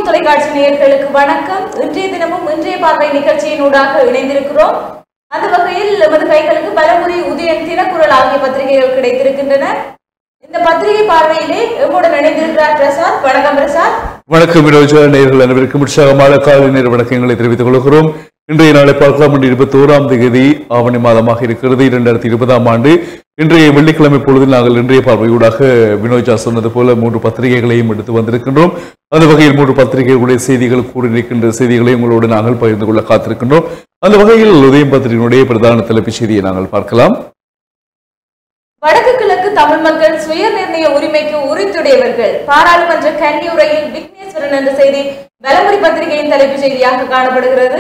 தீபம் தொலைக்காட்சி நேயர்களுக்கு வணக்கம் இன்றைய தினமும் இன்றைய பார்வை நிகழ்ச்சியினூடாக இணைந்திருக்கிறோம் அந்த வகையில் எமது கைகளுக்கு பலமுறை உதயன் தினக்குரல் ஆகிய பத்திரிகைகள் கிடைத்திருக்கின்றன இந்த பத்திரிகை பார்வையிலே எம்முடன் இணைந்திருக்கிறார் பிரசாத் வணக்கம் பிரசாத் வணக்கம் வினோஜா நேர்கள் அனைவருக்கும் உற்சாகமான காலை நேர வணக்கங்களை தெரிவித்துக் கொள்கிறோம் இன்றைய நாளை பார்க்கலாம் இன்று இருபத்தி ஓராம் தேதி ஆவணி மாதமாக இருக்கிறது இரண்டாயிரத்தி இருபதாம் ஆண்டு இன்றைய வெள்ளிக்கிழமை பொழுதில் நாங்கள் இன்றைய பார்வையூடாக வினோஜா சொன்னது போல மூன்று பத்திரிகைகளையும் எடுத்து வந்திருக்கின்றோம் அந்த வகையில் மூன்று பத்திரிகைகளுடைய செய்திகள் கூறியிருக்கின்ற செய்திகளை உங்களோடு நாங்கள் பகிர்ந்து கொள்ள காத்திருக்கின்றோம் அந்த வகையில் உதயம் பத்திரிகையினுடைய பிரதான தலைப்புச் செய்தியை நாங்கள் பார்க்கலாம் வடக்கு கிழக்கு தமிழ் மக்கள் சுய நிர்ணய உரிமைக்கு உரித்துடையவர்கள் பாராளுமன்ற கன்னியுரையில் விக்னேஸ்வரன் என்ற செய்தி பலமுறை பத்திரிகையின் தலைப்புச் செய்தியாக காணப்படுகிறது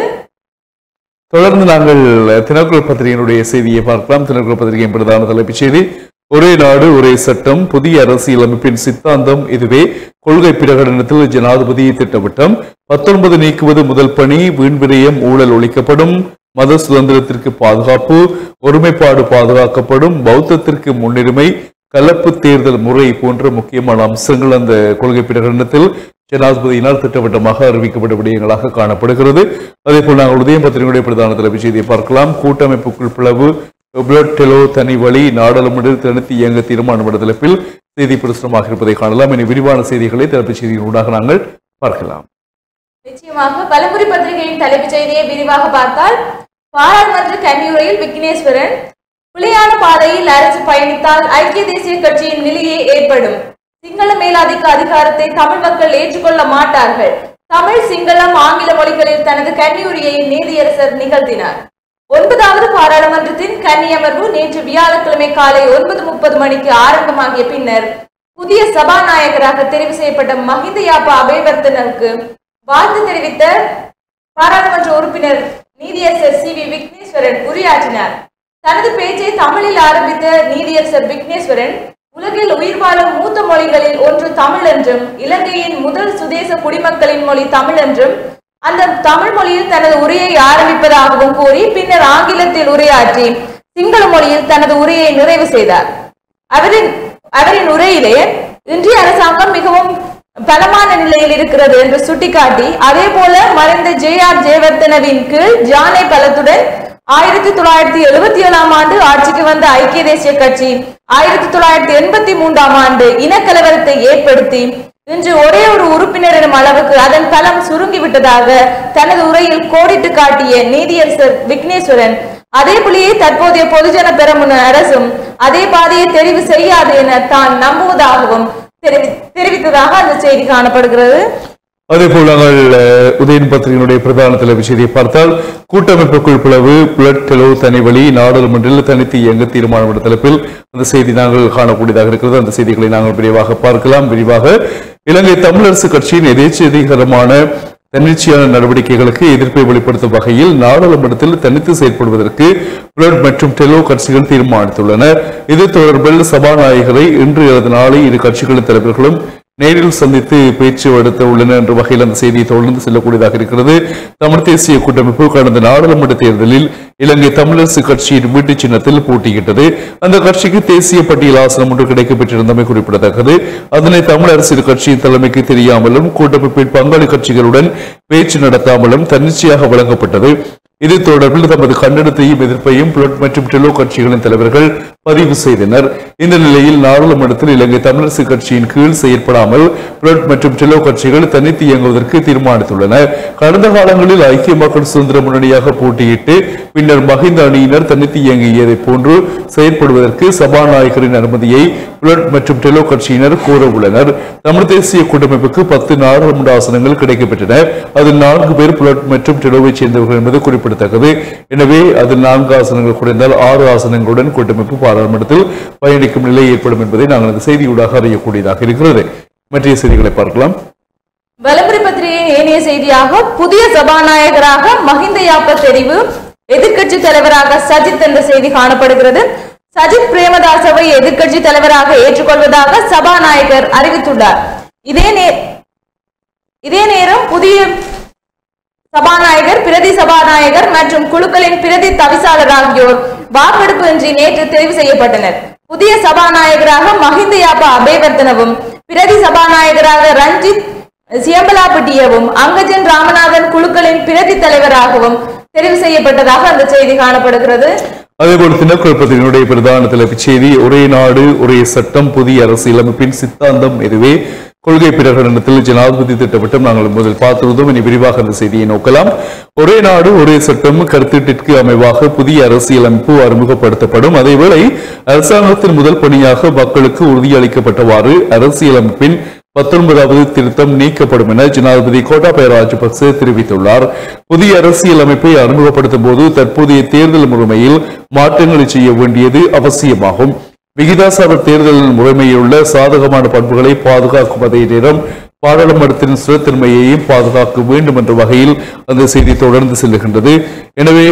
தொடர்ந்து நாங்கள் தினக்குரல் பத்திரிகையினுடைய செய்தியை பார்க்கலாம் தினக்குரல் பத்திரிகையின் பிரதான தலைப்புச் செய்தி ஒரே நாடு ஒரே சட்டம் புதிய அரசியல் அமைப்பின் சித்தாந்தம் இதுவே கொள்கை பிரகடனத்தில் ஜனாதிபதி திட்டவட்டம் பத்தொன்பது நீக்குவது முதல் பணி வீண் விரயம் ஊழல் ஒழிக்கப்படும் மத சுதந்திரத்திற்கு பாதுகாப்பு ஒருமைப்பாடு பாதுகாக்கப்படும் பௌத்தத்திற்கு முன்னுரிமை கலப்பு தேர்தல் முறை போன்ற முக்கியமான அம்சங்கள் அந்த கொள்கை பிரகடனத்தில் ஜனாதிபதியினால் திட்டவட்டமாக அறிவிக்கப்பட்ட விடயங்களாக காணப்படுகிறது அதே போல் நாங்கள் உதயம் பத்திரிகையுடைய பிரதான தலைப்புச் செய்தியை பார்க்கலாம் கூட்டமைப்புக்குள் பிளவு பிளட் டெலோ தனி வழி நாடாளுமன்ற தனித்து இயங்க தீர்மானம் என்ற தலைப்பில் செய்தி பிரசுரமாக இருப்பதை காணலாம் இனி விரிவான செய்திகளை தலைப்புச் செய்தியின் ஊடாக நாங்கள் பார்க்கலாம் நிச்சயமாக பலமுறை பத்திரிகையின் தலைப்புச் செய்தியை விரிவாக பார்த்தால் பாராளுமன்ற கன்னியுரையில் விக்னேஸ்வரன் பிழையான பாதையில் அரசு பயணித்தால் ஐக்கிய தேசிய கட்சியின் நிலையே ஏற்படும் சிங்கள மேலாதிக்க அதிகாரத்தை தமிழ் மக்கள் ஏற்றுக்கொள்ள மாட்டார்கள் தமிழ் சிங்களம் ஆங்கில மொழிகளில் தனது கன்னியுரையை நீதியரசர் நிகழ்த்தினார் ஒன்பதாவது பாராளுமன்றத்தின் கன்னி அமர்வு நேற்று வியாழக்கிழமை காலை ஒன்பது முப்பது மணிக்கு ஆரம்பமாகிய பின்னர் புதிய சபாநாயகராக தெரிவு செய்யப்பட்ட மஹிந்த யாப்பா அபேவர்த்தனுக்கு வாழ்த்து தெரிவித்த பாராளுமன்ற உறுப்பினர் நீதியரசர் சி வி விக்னேஸ்வரன் உரையாற்றினார் தனது பேச்சை தமிழில் ஆரம்பித்த நீதியரசர் விக்னேஸ்வரன் உலகில் உயிர் வாழும் மூத்த மொழிகளில் ஒன்று தமிழ் என்றும் இலங்கையின் முதல் சுதேச குடிமக்களின் மொழி தமிழ் என்றும் அந்த தமிழ் மொழியில் தனது உரையை ஆரம்பிப்பதாகவும் கூறி பின்னர் ஆங்கிலத்தில் உரையாற்றி சிங்கள மொழியில் தனது உரையை நிறைவு செய்தார் அவரின் அவரின் உரையிலே இன்றைய அரசாங்கம் மிகவும் பலமான நிலையில் இருக்கிறது என்று சுட்டிக்காட்டி அதே போல மறைந்த ஜே ஆர் ஜெயவர்தனவின் கீழ் ஜானை பலத்துடன் ஆயிரத்தி தொள்ளாயிரத்தி எழுபத்தி ஏழாம் ஆண்டு ஆட்சிக்கு வந்த ஐக்கிய தேசிய கட்சி ஆயிரத்தி தொள்ளாயிரத்தி எண்பத்தி மூன்றாம் ஆண்டு இனக்கலவரத்தை ஏற்படுத்தி இன்று ஒரே ஒரு உறுப்பினர் எனும் அளவுக்கு அதன் பலம் சுருங்கிவிட்டதாக தனது உரையில் கோடிட்டு காட்டிய நீதியரசர் விக்னேஸ்வரன் அதே புலியை தற்போதைய பொதுஜன பெரமுன அரசும் அதே பாதையை தெரிவு செய்யாது என தான் நம்புவதாகவும் தெரிவி- தெரிவித்ததாக அந்த செய்தி காணப்படுகிறது அதே போல் நாங்கள் அஹ், உதயன் பத்திரிகையினுடைய பிரதான தலைப்புச் செய்தியை பார்த்தால் கூட்டமைப்புக்குள் பிளவு பிளட் டெலோ தனிவழி நாடாளுமன்றில் தனித்து இயங்க தீர்மானம் என்ற தலைப்பில் அந்த செய்தி நாங்கள் காணக்கூடியதாக இருக்கிறது அந்த செய்திகளை நாங்கள் விரிவாக பார்க்கலாம் விரிவாக இலங்கை தமிழரசு கட்சியின் எதேச்சதிகரமான தன்னிச்சையான நடவடிக்கைகளுக்கு எதிர்ப்பை வெளிப்படுத்தும் வகையில் நாடாளுமன்றத்தில் தனித்து செயற்படுவதற்கு பிளட் மற்றும் டெலோ கட்சிகள் தீர்மானித்துள்ளன இது தொடர்பில் சபாநாயகரை இன்று அல்லது நாளை இரு கட்சிகளின் தலைவர்களும் நேரில் சந்தித்து பேச்சு நடத்த உள்ளனர் என்ற வகையில் அந்த செய்தி தொடர்ந்து செல்லக்கூடியதாக இருக்கிறது தமிழ் தேசிய கூட்டமைப்பு கடந்த நாடாளுமன்ற தேர்தலில் இலங்கை தமிழரசு கட்சியின் வீட்டு சின்னத்தில் போட்டியிட்டது அந்த கட்சிக்கு தேசிய பட்டியல் ஆசனம் ஒன்று கிடைக்கப்பெற்றிருந்தமை குறிப்பிடத்தக்கது அதனை தமிழ் அரசியல் கட்சியின் தலைமைக்கு தெரியாமலும் கூட்டமைப்பின் பங்காளி கட்சிகளுடன் பேச்சு நடத்தாமலும் தன்னிச்சையாக வழங்கப்பட்டது இது தொடர்பில் தமது கண்டனத்தையும் எதிர்ப்பையும் புலட் மற்றும் டெலோ கட்சிகளின் தலைவர்கள் பதிவு செய்தனர் இந்த நிலையில் நாடாளுமன்றத்தில் இலங்கை தமிழரசு கட்சியின் கீழ் செயற்படாமல் புலட் மற்றும் டெலோ கட்சிகள் தனித்து இயங்குவதற்கு தீர்மானித்துள்ளன கடந்த காலங்களில் ஐக்கிய மக்கள் சுதந்திர முன்னணியாக போட்டியிட்டு பின்னர் மஹிந்த அணியினர் தனித்து இயங்கியதை போன்று செயற்படுவதற்கு சபாநாயகரின் அனுமதியை புலட் மற்றும் டெலோ கட்சியினர் கோர உள்ளனர் தமிழ் தேசிய கூட்டமைப்புக்கு பத்து நாடாளுமன்ற ஆசனங்கள் கிடைக்கப்பெற்றன அதில் நான்கு பேர் புலட் மற்றும் டெலோவைச் சேர்ந்தவர்கள் என்பது குறிப்பிடத்தக்கது எனவே அதில் நான்கு ஆசனங்கள் குறைந்தால் ஆறு ஆசனங்களுடன் கூட்டமைப்பு பாராளுமன்றத்தில் பயணிக்கும் நிலை ஏற்படும் என்பதை நாங்கள் அந்த செய்தியூடாக அறியக்கூடியதாக இருக்கிறது மற்ற செய்திகளை பார்க்கலாம் வலம்புரி பத்திரிகையின் ஏனைய செய்தியாக புதிய சபாநாயகராக மஹிந்த யாப்ப தெரிவு எதிர்க்கட்சி தலைவராக சஜித் என்ற செய்தி காணப்படுகிறது சஜித் பிரேமதாசவை எதிர்க்கட்சி தலைவராக ஏற்றுக்கொள்வதாக சபாநாயகர் அறிவித்துள்ளார் இதே நே இதே நேரம் புதிய சபாநாயகர் பிரதி சபாநாயகர் மற்றும் குழுக்களின் பிரதி தவிசாளர் ஆகியோர் வாக்கெடுப்பு இன்றி நேற்று தெரிவு செய்யப்பட்டனர் புதிய சபாநாயகராக மஹிந்த யாப்பா அபேவர்த்தனவும் பிரதி சபாநாயகராக ரஞ்சித் சியம்பலாப்பட்டியவும் அங்கஜன் ராமநாதன் குழுக்களின் பிரதி தலைவராகவும் தெரிவு செய்யப்பட்டதாக அந்த செய்தி காணப்படுகிறது அதேபோல் தினக்குழு பத்திரிகையினுடைய பிரதான தலைப்புச் செய்தி ஒரே நாடு ஒரே சட்டம் புதிய அரசியலமைப்பின் சித்தாந்தம் இதுவே கொள்கை பிரகடனத்தில் ஜனாதிபதி திட்டமிட்டம் நாங்கள் முதல் பார்த்திருந்தோம் இனி விரிவாக அந்த செய்தியை நோக்கலாம் ஒரே நாடு ஒரே சட்டம் கருத்திட்டிற்கு அமைவாக புதிய அரசியலமைப்பு அறிமுகப்படுத்தப்படும் அதேவேளை அரசாங்கத்தின் முதல் பணியாக மக்களுக்கு உறுதியளிக்கப்பட்டவாறு அரசியலமைப்பின் பத்தொன்பதாவது திருத்தம் நீக்கப்படும் என ஜனாதிபதி கோட்டாபய ராஜபக்சே தெரிவித்துள்ளார் புதிய அரசியல் அமைப்பை அறிமுகப்படுத்தும் போது தற்போதைய தேர்தல் முறைமையில் மாற்றங்களை செய்ய வேண்டியது அவசியமாகும் விகிதாசார தேர்தல் முறைமையில் உள்ள சாதகமான பண்புகளை பாதுகாக்கும் அதே நேரம் பாராளுமன்றத்தின் ஸ்திரத்தன்மையையும் பாதுகாக்க வேண்டும் என்ற வகையில் அந்த செய்தி தொடர்ந்து செல்லுகின்றது எனவே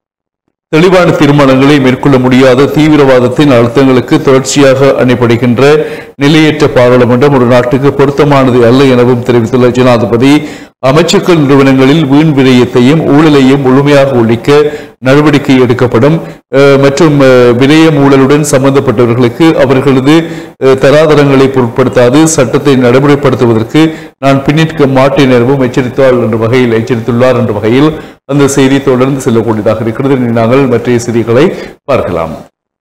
தெளிவான தீர்மானங்களை மேற்கொள்ள முடியாத தீவிரவாதத்தின் அழுத்தங்களுக்கு தொடர்ச்சியாக அணிபடுகின்ற நிலையற்ற பாராளுமன்றம் ஒரு நாட்டுக்கு பொருத்தமானது அல்ல எனவும் தெரிவித்துள்ள ஜனாதிபதி அமைச்சர்கள் நிறுவனங்களில் வீண் விரயத்தையும் ஊழலையும் முழுமையாக ஒழிக்க நடவடிக்கை எடுக்கப்படும் அஹ், மற்றும் அஹ், விரயம் ஊழலுடன் சம்பந்தப்பட்டவர்களுக்கு அவர்களது அஹ், தராதரங்களை பொருட்படுத்தாது சட்டத்தை நடைமுறைப்படுத்துவதற்கு நான் பின்னிற்க மாட்டேன் எனவும் எச்சரித்தாள் என்ற வகையில் எச்சரித்துள்ளார் என்ற வகையில் அந்த செய்தி தொடர்ந்து செல்லக்கூடியதாக இருக்கிறது இனி நாங்கள் மற்ற செய்திகளை பார்க்கலாம்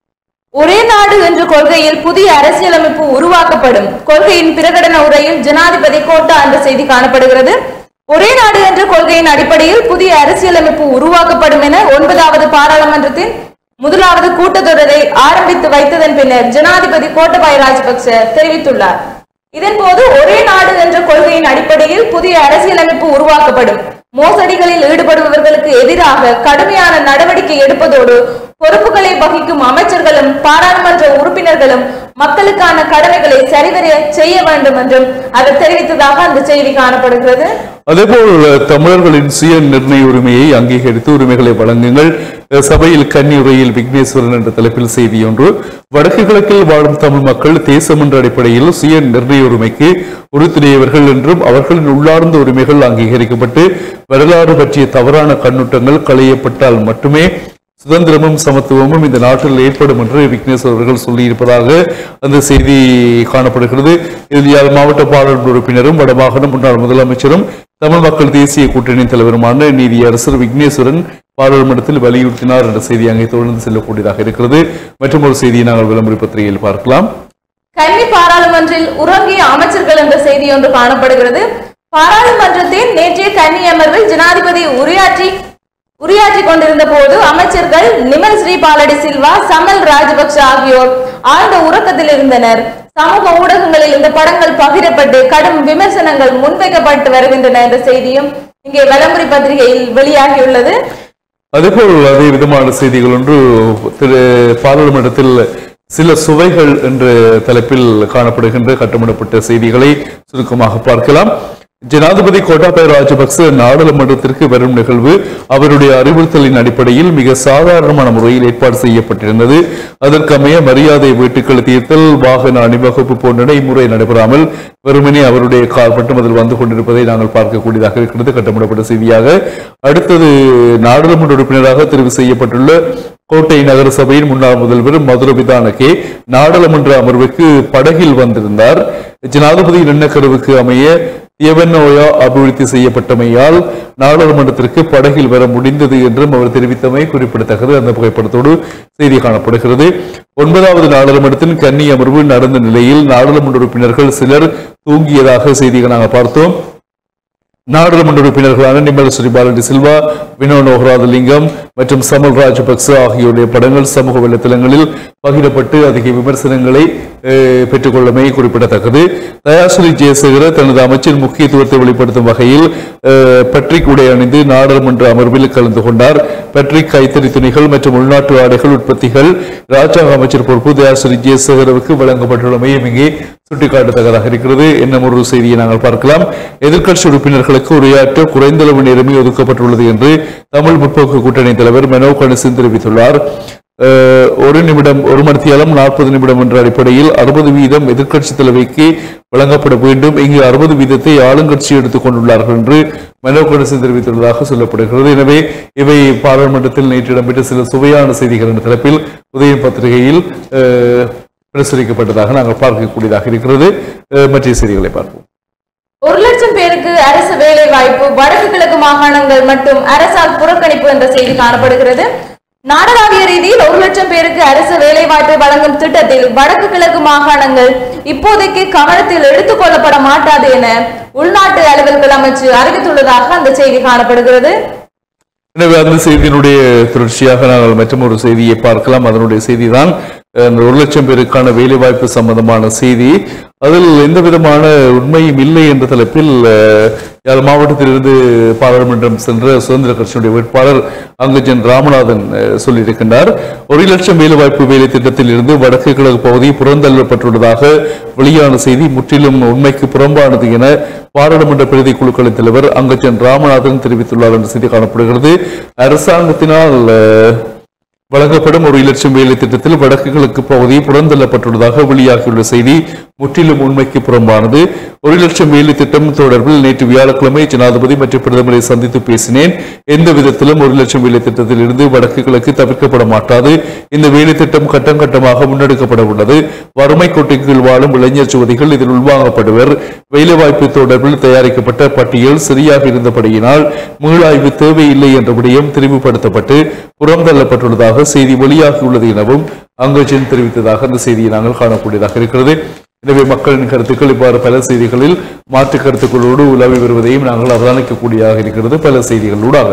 ஒரே நாடு என்ற கொள்கையில் புதிய அரசியலமைப்பு உருவாக்கப்படும் கொள்கையின் பிரகடன உரையில் ஜனாதிபதி கோட்டா என்ற செய்தி காணப்படுகிறது ஒரே நாடு என்ற கொள்கையின் அடிப்படையில் புதிய அரசியலமைப்பு உருவாக்கப்படும் என ஒன்பதாவது பாராளுமன்றத்தின் முதலாவது கூட்டத்தொடரை ஆரம்பித்து வைத்ததன் பின்னர் ஜனாதிபதி கோட்டபாய ராஜபக்ச தெரிவித்துள்ளார் இதன்போது ஒரே நாடு என்ற கொள்கையின் அடிப்படையில் புதிய அரசியலமைப்பு உருவாக்கப்படும் மோசடிகளில் ஈடுபடுபவர்களுக்கு எதிராக கடுமையான நடவடிக்கை எடுப்பதோடு பொறுப்புகளை வகிக்கும் அமைச்சர்களும் பாராளுமன்ற உறுப்பினர்களும் மக்களுக்கான கடமைகளை சரிவர செய்ய வேண்டும் என்றும் அவர் தெரிவித்ததாக அந்த செய்தி காணப்படுகிறது அதேபோல் தமிழர்களின் சுய நிர்ணய உரிமையை அங்கீகரித்து உரிமைகளை வழங்குங்கள் சபையில் கன்னி உரையில் விக்னேஸ்வரன் என்ற தலைப்பில் செய்தி ஒன்று வடக்கு கிழக்கில் வாழும் தமிழ் மக்கள் தேசம் என்ற அடிப்படையில் சுய நிர்ணய உரிமைக்கு உறுத்துடையவர்கள் என்றும் அவர்களின் உள்ளார்ந்த உரிமைகள் அங்கீகரிக்கப்பட்டு வரலாறு பற்றிய தவறான கண்ணோட்டங்கள் களையப்பட்டால் மட்டுமே சுதந்திரமும் சமத்துவமும் இந்த நாட்டில் ஏற்படும் என்று விக்னேஷ் அவர்கள் சொல்லியிருப்பதாக அந்த செய்தி காணப்படுகிறது இதில் யாழ் மாவட்ட பாராளுமன்ற உறுப்பினரும் வடமாகாண முன்னாள் முதலமைச்சரும் தமிழ் மக்கள் தேசிய கூட்டணியின் தலைவருமான நீதியரசர் விக்னேஸ்வரன் பாராளுமன்றத்தில் வலியுறுத்தினார் என்ற செய்தி அங்கே தொடர்ந்து செல்லக்கூடியதாக இருக்கிறது மற்றும் ஒரு செய்தியை நாங்கள் விளம்பர பத்திரிகையில் பார்க்கலாம் கன்னி பாராளுமன்றில் உறங்கிய அமைச்சர்கள் என்ற செய்தி ஒன்று காணப்படுகிறது பாராளுமன்றத்தின் நேற்றைய கன்னி அமர்வில் ஜனாதிபதி உரையாற்றி உரையாற்றிக் கொண்டிருந்த போது அமைச்சர்கள் நிமல் ஸ்ரீ பாலடி சில்வா சமல் ராஜபக்ஷ ஆகியோர் ஆழ்ந்த உறக்கத்தில் இருந்தனர் சமூக ஊடகங்களில் இந்த படங்கள் பகிரப்பட்டு கடும் விமர்சனங்கள் முன்வைக்கப்பட்டு வருகின்றன என்ற செய்தியும் இங்கே வலமுறை பத்திரிகையில் வெளியாகியுள்ளது அதேபோல் அதே விதமான செய்திகள் ஒன்று திரு பாராளுமன்றத்தில் சில சுவைகள் என்ற தலைப்பில் காணப்படுகின்ற கட்டமிடப்பட்ட செய்திகளை சுருக்கமாக பார்க்கலாம் ஜனாதிபதி கோட்டாபய ராஜபக்ச நாடாளுமன்றத்திற்கு வரும் நிகழ்வு அவருடைய அறிவுறுத்தலின் அடிப்படையில் மிக சாதாரணமான முறையில் ஏற்பாடு செய்யப்பட்டிருந்தது அதற்கமைய மரியாதை வீட்டுக்கள் தீர்த்தல் வாகன அணிவகுப்பு போன்றன இம்முறை நடைபெறாமல் வெறுமனே அவருடைய கால் மட்டும் அதில் வந்து கொண்டிருப்பதை நாங்கள் பார்க்கக்கூடியதாக இருக்கிறது கட்டமிடப்பட்ட செய்தியாக அடுத்தது நாடாளுமன்ற உறுப்பினராக தெரிவு செய்யப்பட்டுள்ள கோட்டை நகர சபையின் முன்னாள் முதல்வர் மதுர விதானகே நாடாளுமன்ற அமர்வுக்கு படகில் வந்திருந்தார் ஜனாதிபதியின் எண்ணக்கருவுக்கு அமைய தியவனோயா அபிவிருத்தி செய்யப்பட்டமையால் நாடாளுமன்றத்திற்கு படகில் வர முடிந்தது என்றும் அவர் தெரிவித்தமை குறிப்பிடத்தக்கது அந்த புகைப்படத்தோடு செய்தி காணப்படுகிறது ஒன்பதாவது நாடாளுமன்றத்தின் கன்னி அமர்வு நடந்த நிலையில் நாடாளுமன்ற உறுப்பினர்கள் சிலர் தூங்கியதாக செய்திகள் நாங்கள் பார்த்தோம் நாடாளுமன்ற உறுப்பினர்களான நிமல் ஸ்ரீபாலடி சில்வா வினோ நோகராதலிங்கம் மற்றும் சமல் ராஜபக்ச ஆகியோருடைய படங்கள் சமூக வலைத்தளங்களில் பகிரப்பட்டு அதிக விமர்சனங்களை அஹ், பெற்றுக்கொள்ளமை குறிப்பிடத்தக்கது தயாஸ்ரீ ஜெயசேகர தனது அமைச்சின் முக்கியத்துவத்தை வெளிப்படுத்தும் வகையில் அஹ், பட்ரிக் உடை அணிந்து நாடாளுமன்ற அமர்வில் கலந்து கொண்டார் பட்ரிக் கைத்தறி துணிகள் மற்றும் உள்நாட்டு ஆடைகள் உற்பத்திகள் ராஜாங்க அமைச்சர் பொறுப்பு தயாஸ்ரீ ஜெயசேகரவுக்கு வழங்கப்பட்டுள்ளமையும் இங்கே சுட்டிக்காட்டத்தக்கதாக இருக்கிறது என்னும் ஒரு செய்தியை நாங்கள் பார்க்கலாம் எதிர்க்கட்சி உறுப்பினர்களுக்கு உரையாற்ற குறைந்தளவு நேரமே ஒதுக்கப்பட்டுள்ளது என்று தமிழ் முற்போக்கு கூட்டணி தலைவர் மெனோ கணேசன் தெரிவித்துள்ளார் அஹ், ஒரு நிமிடம் ஒரு மணித்தியாலம் நாற்பது நிமிடம் என்ற அடிப்படையில் அறுபது வீதம் எதிர்க்கட்சி தலைவைக்கு வழங்கப்பட வேண்டும் இங்கு அறுபது வீதத்தை ஆளுங்கட்சி எடுத்துக் கொண்டுள்ளார்கள் என்று மெனோ கணேசன் தெரிவித்துள்ளதாக சொல்லப்படுகிறது எனவே இவை பாராளுமன்றத்தில் நேற்று இடம்பெற்ற சில சுவையான செய்திகள் என்ற தலைப்பில் உதயம் பத்திரிகையில் அஹ், பிரசுரிக்கப்பட்டதாக நாங்கள் பார்க்கக்கூடியதாக இருக்கிறது அஹ், மற்ற செய்திகளை பார்ப்போம் ஒரு லட்சம் பேருக்கு அரசு வேலை வாய்ப்பு வடக்கு கிழக்கு மாகாணங்கள் மற்றும் அரசால் புறக்கணிப்பு என்ற செய்தி காணப்படுகிறது நாடளாவிய ரீதியில் ஒரு லட்சம் பேருக்கு அரசு வேலை வாய்ப்பை வழங்கும் திட்டத்தில் வடக்கு கிழக்கு மாகாணங்கள் இப்போதைக்கு கவனத்தில் எடுத்துக் கொள்ளப்பட மாட்டாது என உள்நாட்டு அலுவல்கள் அமைச்சு அறிவித்துள்ளதாக அந்த செய்தி காணப்படுகிறது எனவே அந்த செய்தியினுடைய தொடர்ச்சியாக நாங்கள் மற்றும் ஒரு செய்தியை பார்க்கலாம் அதனுடைய செய்திதான் அஹ், இந்த ஒரு லட்சம் பேருக்கான வேலைவாய்ப்பு சம்பந்தமான செய்தி அதில் எந்த விதமான உண்மையும் இல்லை என்ற தலைப்பில் அஹ், யாழ் மாவட்டத்திலிருந்து பாராளுமன்றம் சென்ற சுதந்திர கட்சியினுடைய வேட்பாளர் அங்கஜன் ராமநாதன் அஹ், சொல்லியிருக்கின்றார் ஒரு லட்சம் வேலைவாய்ப்பு வேலை திட்டத்தில் இருந்து வடக்கு கிழக்கு பகுதி புறந்தள்ளப்பட்டுள்ளதாக வெளியான செய்தி முற்றிலும் உண்மைக்கு புறம்பானது என பாராளுமன்ற பிரதி குழுக்களின் தலைவர் அங்கஜன் ராமநாதன் தெரிவித்துள்ளார் என்ற செய்தி காணப்படுகிறது அரசாங்கத்தினால் அஹ், வழங்கப்படும் ஒரு லட்சம் வேலை திட்டத்தில் வடக்கு கிழக்கு பகுதி புறந்தள்ளப்பட்டுள்ளதாக வெளியாகியுள்ள செய்தி முற்றிலும் உண்மைக்கு புறம்பானது ஒரு லட்சம் வேலை திட்டம் தொடர்பில் நேற்று வியாழக்கிழமை ஜனாதிபதி மற்றும் பிரதமரை சந்தித்து பேசினேன் எந்த விதத்திலும் ஒரு லட்சம் வேலை திட்டத்தில் இருந்து வடக்கு கிழக்கு தவிர்க்கப்பட மாட்டாது இந்த வேலை திட்டம் கட்டம் கட்டமாக முன்னெடுக்கப்பட உள்ளது வறுமை கோட்டைக்கு கீழ் வாழும் இளைஞர் சுவதிகள் இதில் உள்வாங்கப்படுவர் வேலைவாய்ப்பு தொடர்பில் தயாரிக்கப்பட்ட பட்டியல் சரியாக இருந்தபடியினால் மீளாய்வு தேவையில்லை என்ற விடயம் தெளிவுபடுத்தப்பட்டு புறந்தள்ளப்பட்டுள்ளதாக செய்தி வெளியாகியுள்ளது எனவும் அங்கஜன் தெரிவித்ததாக அந்த செய்தியை நாங்கள் காணக்கூடியதாக இருக்கிறது எனவே மக்களின் கருத்துக்கள் இவ்வாறு பல செய்திகளில் மாற்று கருத்துக்களோடு உலவி வருவதையும் நாங்கள் அவதானிக்கக்கூடியதாக இருக்கிறது பல செய்திகளூடாக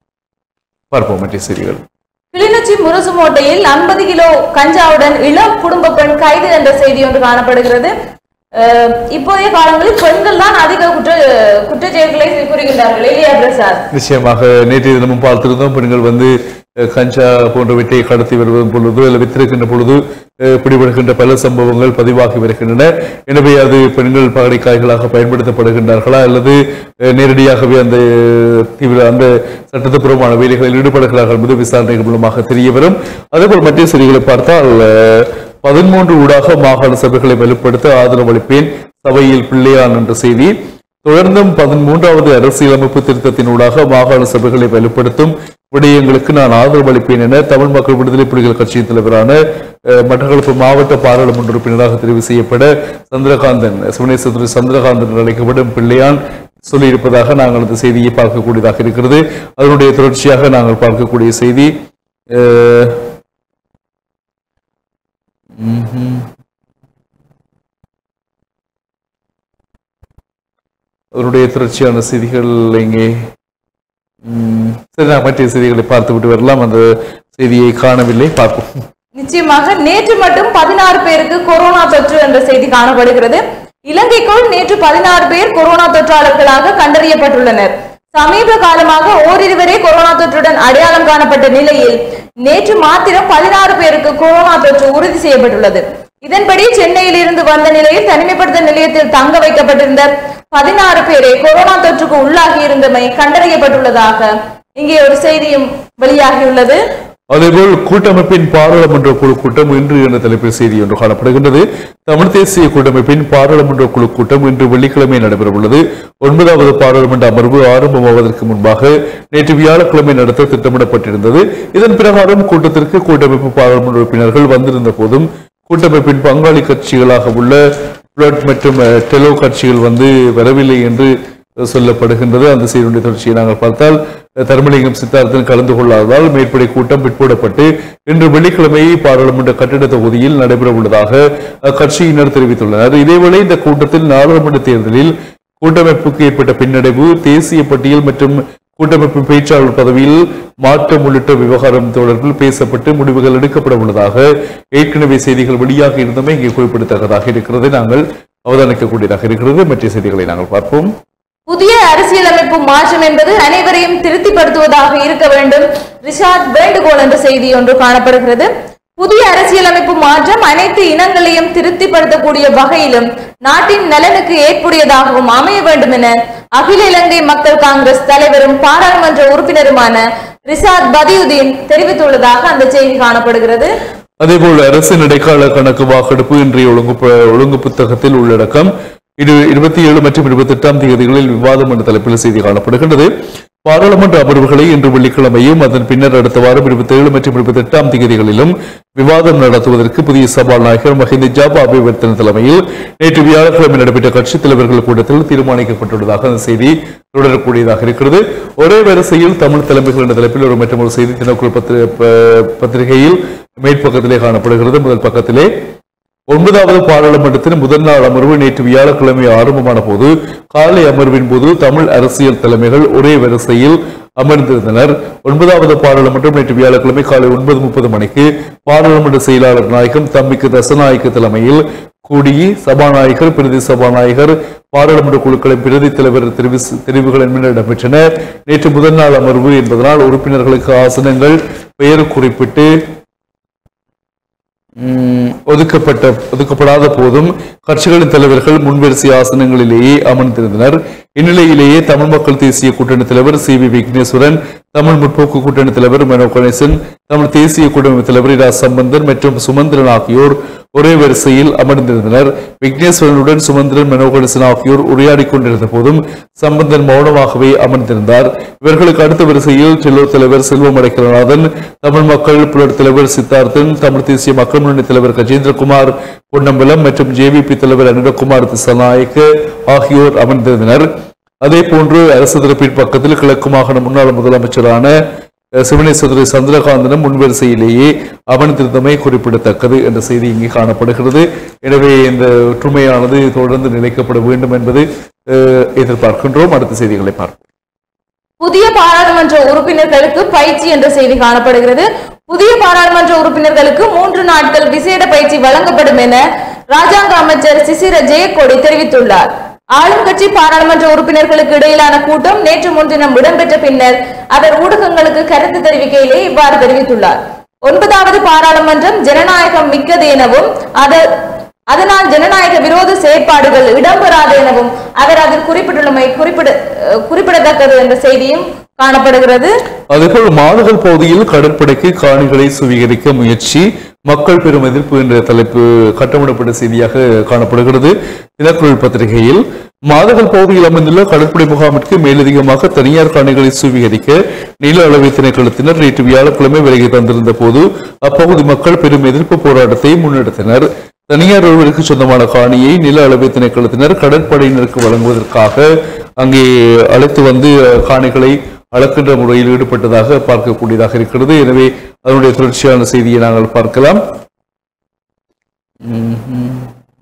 பார்ப்போம் மற்ற செய்திகள் கிளிநொச்சி முரசுமோட்டையில் 50 கிலோ கஞ்சாவுடன் இளம் குடும்ப பெண் கைது என்ற செய்தி ஒன்று காணப்படுகிறது அஹ், இப்போதைய காலங்களில் பெண்கள் தான் அதிக குற்ற குற்றச் செயல்களை புரிகின்றார்கள் இல்லையா பிரசாத் நிச்சயமாக நேற்றைய தினமும் பார்த்திருந்தோம் பெண்கள் வந்து அஹ், கஞ்சா போன்றவற்றை கடத்தி வருவதும் பொழுது அல்லது வித்திருக்கின்ற பொழுது அஹ், பிடிபடுகின்ற பல சம்பவங்கள் பதிவாகி வருகின்றன எனவே அது பெண்கள் பகடைக்காய்களாக பயன்படுத்தப்படுகின்றார்களா அல்லது அஹ், நேரடியாகவே அந்த தீவிர அந்த சட்டத்துப்புறமான வேலைகளில் ஈடுபடுகிறார்கள் என்பது விசாரணைகள் மூலமாக தெரிய வரும் அதேபோல் மற்ற செய்திகளை பார்த்தால் அஹ், பதிமூன்று ஊடாக மாகாண சபைகளை வலுப்படுத்த ஆதரவு அளிப்பேன் சபையில் பிள்ளையான் என்ற செய்தி தொடர்ந்தும் பதிமூன்றாவது அரசியலமைப்பு திருத்தத்தினூடாக மாகாண சபைகளை வலுப்படுத்தும் விடயங்களுக்கு நான் ஆதரவு அளிப்பேன் என தமிழ் மக்கள் விடுதலை புலிகள் கட்சியின் தலைவரான அஹ், மட்டக்களப்பு மாவட்ட பாராளுமன்ற உறுப்பினராக தெரிவு செய்யப்பட சந்திரகாந்தன் சிவனேஸ்வரி சந்திரகாந்தன் என்று அழைக்கப்படும் பிள்ளையான் சொல்லியிருப்பதாக நாங்கள் அந்த செய்தியை பார்க்கக்கூடியதாக இருக்கிறது அதனுடைய தொடர்ச்சியாக நாங்கள் பார்க்கக்கூடிய செய்தி அஹ், ம்ஹும். அவருடைய தொடர்ச்சியான செய்திகள் இங்கே ம், சரி நான் மற்ற செய்திகளை பார்த்து விட்டு வரலாம் அந்த செய்தியை காணவில்லை பார்ப்போம் நிச்சயமாக நேற்று மட்டும் பதினாறு பேருக்கு கொரோனா தொற்று என்ற செய்தி காணப்படுகிறது இலங்கைக்குள் நேற்று பதினாறு பேர் கொரோனா தொற்றாளர்களாக கண்டறியப்பட்டுள்ளனர் சமீப காலமாக ஓரிருவரே கொரோனா தொற்றுடன் அடையாளம் காணப்பட்ட நிலையில் நேற்று மாத்திரம் பதினாறு பேருக்கு கொரோனா தொற்று உறுதி செய்யப்பட்டுள்ளது இதன்படி சென்னையில் இருந்து வந்த நிலையில் தனிமைப்படுத்தல் நிலையத்தில் தங்க வைக்கப்பட்டிருந்த பதினாறு பேரை கொரோனா தொற்றுக்கு உள்ளாகி இருந்தமை கண்டறியப்பட்டுள்ளதாக இங்கே ஒரு செய்தியும் வெளியாகியுள்ளது அதேபோல் கூட்டமைப்பின் பாராளுமன்ற குழு கூட்டம் இன்று என்ற தலைப்பில் செய்தி ஒன்று காணப்படுகின்றது தமிழ் தேசிய கூட்டமைப்பின் பாராளுமன்ற குழு கூட்டம் இன்று வெள்ளிக்கிழமை நடைபெறவுள்ளது ஒன்பதாவது பாராளுமன்ற அமர்வு ஆரம்பமாவதற்கு முன்பாக நேற்று வியாழக்கிழமை நடத்த திட்டமிடப்பட்டிருந்தது இதன் பிரகாரம் கூட்டத்திற்கு கூட்டமைப்பு பாராளுமன்ற உறுப்பினர்கள் வந்திருந்த போதும் கூட்டமைப்பின் பங்காளி கட்சிகளாக உள்ள பிளட் மற்றும் அஹ், டெலோ கட்சிகள் வந்து வரவில்லை என்று சொல்லப்படுகின்றது அந்த செய்தியுடைய தொடர்ச்சியை நாங்கள் பார்த்தால் அஹ், தர்மலிங்கம் சித்தார்த்தன் கலந்து கொள்ளாததால் மேற்படை கூட்டம் பிற்போடப்பட்டு இன்று வெள்ளிக்கிழமை பாராளுமன்ற கட்டிட தொகுதியில் நடைபெற உள்ளதாக அக்கட்சியினர் தெரிவித்துள்ளனர் இதேவேளை இந்த கூட்டத்தில் நாடாளுமன்ற தேர்தலில் கூட்டமைப்புக்கு ஏற்பட்ட பின்னடைவு தேசிய பட்டியல் மற்றும் கூட்டமைப்பு பேச்சாளர் பதவியில் மாற்றம் உள்ளிட்ட விவகாரம் தொடர்பில் பேசப்பட்டு முடிவுகள் எடுக்கப்பட உள்ளதாக ஏற்கனவே செய்திகள் வெளியாக இருந்தமை இங்கே குறிப்பிடத்தக்கதாக இருக்கிறது நாங்கள் அவதானிக்கக்கூடியதாக இருக்கிறது மற்ற செய்திகளை நாங்கள் பார்ப்போம் புதிய அரசியலமைப்பு மாற்றம் என்பது அனைவரையும் திருப்திப்படுத்துவதாக இருக்க வேண்டும் ரிஷாட் வேண்டுகோள் என்ற செய்தி ஒன்று காணப்படுகிறது புதிய அரசியலமைப்பு மாற்றம் அனைத்து இனங்களையும் திருப்திப்படுத்தக்கூடிய வகையிலும் நாட்டின் நலனுக்கு ஏற்புடையதாகவும் அமைய வேண்டும் என அகில இலங்கை மக்கள் காங்கிரஸ் தலைவரும் பாராளுமன்ற உறுப்பினருமான ரிஷாத் பதியுதீன் தெரிவித்துள்ளதாக அந்த செய்தி காணப்படுகிறது அதேபோல் அரசின் இடைக்கால கணக்கு வாக்கெடுப்பு இன்றைய ஒழுங்கு ப- ஒழுங்கு புத்தகத்தில் உள்ளடக்கம் இது இருபத்தி ஏழு மற்றும் இருபத்தி எட்டாம் தேதிகளில் விவாதம் என்ற தலைப்பில் செய்தி காணப்படுகின்றது பாராளுமன்ற அமர்வுகளை இன்று வெள்ளிக்கிழமையும் அதன் பின்னர் அடுத்த வாரம் இருபத்தி ஏழு மற்றும் இருபத்தி எட்டாம் தேதிகளிலும் விவாதம் நடத்துவதற்கு புதிய சபாநாயகர் மஹிந்த ஜாபா அபிவர்த்தன தலைமையில் நேற்று வியாழக்கிழமை நடைபெற்ற கட்சித் தலைவர்கள் கூட்டத்தில் தீர்மானிக்கப்பட்டுள்ளதாக அந்த செய்தி தொடரக்கூடியதாக இருக்கிறது ஒரே வரிசையில் தமிழ் தலைமைகள் என்ற தலைப்பில் ஒரு மற்றும் ஒரு செய்தி தினக்குழு பத்திரி- ப- பத்திரிகையில் மேற்பக்கத்திலே காணப்படுகிறது முதல் பக்கத்திலே ஒன்பதாவது பாராளுமன்றத்தின் முதல் நாள் அமர்வு நேற்று வியாழக்கிழமை ஆரம்பமான போது காலை அமர்வின் போது தமிழ் அரசியல் தலைமைகள் ஒரே வரிசையில் அமர்ந்திருந்தனர் ஒன்பதாவது பாராளுமன்றம் நேற்று வியாழக்கிழமை காலை ஒன்பது முப்பது மணிக்கு பாராளுமன்ற செயலாளர் நாயகம் தம்பிக்கு தசநாயக்க தலைமையில் கூடி சபாநாயகர் பிரதி சபாநாயகர் பாராளுமன்ற குழுக்களின் பிரதி தலைவர் தெரிவு தெரிவுகள் என்பன இடம்பெற்றன நேற்று முதல் நாள் அமர்வு என்பதனால் உறுப்பினர்களுக்கு ஆசனங்கள் பெயர் குறிப்பிட்டு உம், ஒதுக்கப்பட்ட ஒதுக்கப்படாத போதும் கட்சிகளின் தலைவர்கள் முன்வரிசை ஆசனங்களிலேயே அமர்ந்திருந்தனர் இந்நிலையிலேயே தமிழ் மக்கள் தேசிய கூட்டணி தலைவர் சி வி விக்னேஸ்வரன் தமிழ் முற்போக்கு கூட்டணி தலைவர் மனோ கணேசன் தமிழ் தேசிய கூட்டணி தலைவர் இரா சம்பந்தன் மற்றும் சுமந்திரன் ஆகியோர் ஒரே வரிசையில் அமர்ந்திருந்தனர் விக்னேஸ்வரனுடன் சுமந்திரன் மனோ கணேசன் ஆகியோர் உரையாடிக் கொண்டிருந்த போதும் சம்பந்தன் மௌனமாகவே அமர்ந்திருந்தார் இவர்களுக்கு அடுத்த வரிசையில் செல்லோ தலைவர் செல்வம் அடைக்கலநாதன் தமிழ் மக்கள் புலர் தலைவர் சித்தார்த்தன் தமிழ் தேசிய மக்கள் முன்னணி தலைவர் கஜேந்திரகுமார் பொன்னம்பலம் மற்றும் ஜேவிபி தலைவர் அனிலகுமார் திசநாயக்க ஆகியோர் அமர்ந்திருந்தனர் அதே போன்று அரசு தரப்பின் பக்கத்தில் கிழக்கு மாகாண முன்னாள் முதலமைச்சரான அஹ், சிவனேஸ்வரி சந்திரகாந்தனும் முன்வரிசையிலேயே அமர்ந்திருந்தமை குறிப்பிடத்தக்கது என்ற செய்தி இங்கே காணப்படுகிறது எனவே இந்த ஒற்றுமையானது தொடர்ந்து நிலைக்கப்பட வேண்டும் என்பது அஹ், எதிர்பார்க்கின்றோம் அடுத்த செய்திகளை பார்ப்போம் புதிய பாராளுமன்ற உறுப்பினர்களுக்கு பயிற்சி என்ற செய்தி காணப்படுகிறது புதிய பாராளுமன்ற உறுப்பினர்களுக்கு மூன்று நாட்கள் விசேட பயிற்சி வழங்கப்படும் என ராஜாங்க அமைச்சர் சிசிர ஜெயக்கொடி தெரிவித்துள்ளார் ஆளும் கட்சி பாராளுமன்ற உறுப்பினர்களுக்கு இடையிலான கூட்டம் நேற்று முன்தினம் இடம்பெற்ற பின்னர் அவர் ஊடகங்களுக்கு கருத்து தெரிவிக்கையிலே இவ்வாறு தெரிவித்துள்ளார் ஒன்பதாவது பாராளுமன்றம் ஜனநாயகம் மிக்கது எனவும் அது அதனால் ஜனநாயக விரோத செயற்பாடுகள் இடம்பெறாது எனவும் அவர் அதில் குறிப்பிட்டுள்ளமை குறிப்பிட அஹ் குறிப்பிடத்தக்கது என்ற செய்தியும் காணப்படுகிறது அதேபோல் மாநகர் பகுதியில் கடற்படைக்கு காணிகளை சுவீகரிக்க முயற்சி மக்கள் பெரும் எதிர்ப்பு என்ற தலைப்பு கட்டமிடப்பட்ட செய்தியாக காணப்படுகிறது தினக்குரல் பத்திரிகையில் மாதகல் பகுதியில் அமைந்துள்ள கடற்படை முகாமிற்கு மேலதிகமாக தனியார் காணிகளை சுவீகரிக்க நில அளவை திணைக்களத்தினர் நேற்று வியாழக்கிழமை விலகி தந்திருந்த போது அப்பகுதி மக்கள் பெரும் எதிர்ப்பு போராட்டத்தை முன்னெடுத்தனர் தனியார் ஒருவருக்கு சொந்தமான காணியை நில அளவை திணைக்களத்தினர் கடற்படையினருக்கு வழங்குவதற்காக அங்கே அழைத்து வந்து அஹ், காணிகளை அளக்கின்ற முறையில் ஈடுபட்டதாக பார்க்கக்கூடியதாக இருக்கிறது எனவே அதனுடைய தொடர்ச்சியான செய்தியை நாங்கள் பார்க்கலாம் ம்ஹும்.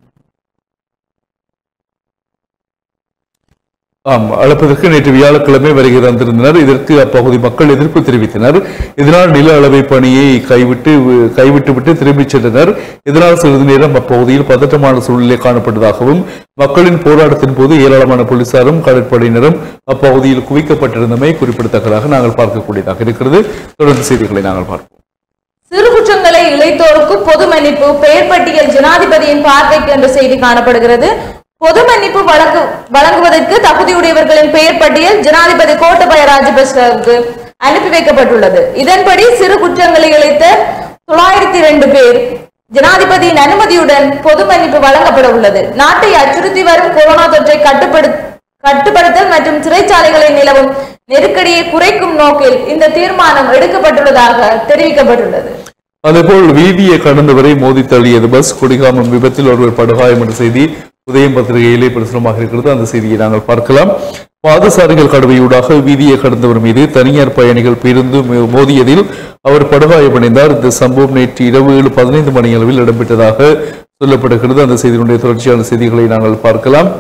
ஆம் அளப்பதற்கு நேற்று வியாழக்கிழமை வருகை தந்திருந்தனர் இதற்கு அப்பகுதி மக்கள் எதிர்ப்பு தெரிவித்தனர் இதனால் நில அளவை பணியை கைவிட்டு கைவிட்டு விட்டு திரும்பிச் சென்றனர் இதனால் சிறிது நேரம் அப்பகுதியில் பதற்றமான சூழ்நிலை காணப்பட்டதாகவும் மக்களின் போராட்டத்தின் போது ஏராளமான போலீசாரும் கடற்படையினரும் அப்பகுதியில் குவிக்கப்பட்டிருந்தமை குறிப்பிடத்தக்கதாக நாங்கள் பார்க்கக்கூடியதாக இருக்கிறது தொடர்ந்து செய்திகளை நாங்கள் பார்ப்போம் சிறு குற்றங்களை இழைத்தோருக்கு பொது மன்னிப்பு பெயர் பட்டியல் ஜனாதிபதியின் பார்வைக்கு என்ற செய்தி காணப்படுகிறது பொது மன்னிப்பு வழங்கு வழங்குவதற்கு தகுதியுடையவர்களின் பெயர் பட்டியல் ஜனாதிபதி கோட்டபய ராஜபக்சவுக்கு அனுப்பி வைக்கப்பட்டுள்ளது இதன்படி சிறு குற்றங்களை இழைத்த தொள்ளாயிரத்தி ரெண்டு பேர் ஜனாதிபதியின் அனுமதியுடன் பொது மன்னிப்பு வழங்கப்பட உள்ளது நாட்டை அச்சுறுத்தி வரும் கொரோனா தொற்றை கட்டுப்படு கட்டுப்படுத்தல் மற்றும் சிறைச்சாலைகளில் நிலவும் நெருக்கடியை குறைக்கும் நோக்கில் இந்த தீர்மானம் எடுக்கப்பட்டுள்ளதாக தெரிவிக்கப்பட்டுள்ளது அதேபோல் வீதியை கடந்தவரை மோதி தள்ளியது பஸ் கொடிகாமம் விபத்தில் ஒருவர் படுகாயம் என்ற செய்தி உதயம் பத்திரிகையிலே பிரசுரமாக இருக்கிறது அந்த செய்தியை நாங்கள் பார்க்கலாம் பாதசாரிகள் கடவையூடாக வீதியை கடந்தவர் மீது தனியார் பயணிகள் பேருந்து மோ- மோதியதில் அவர் படுகாயமடைந்தார் இந்த சம்பவம் நேற்று இரவு ஏழு பதினைந்து மணி அளவில் இடம்பெற்றதாக சொல்லப்படுகிறது அந்த செய்தியினுடைய தொடர்ச்சியான செய்திகளை நாங்கள் பார்க்கலாம்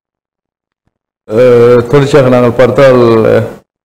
அஹ், தொடர்ச்சியாக நாங்கள் பார்த்தால் அஹ்,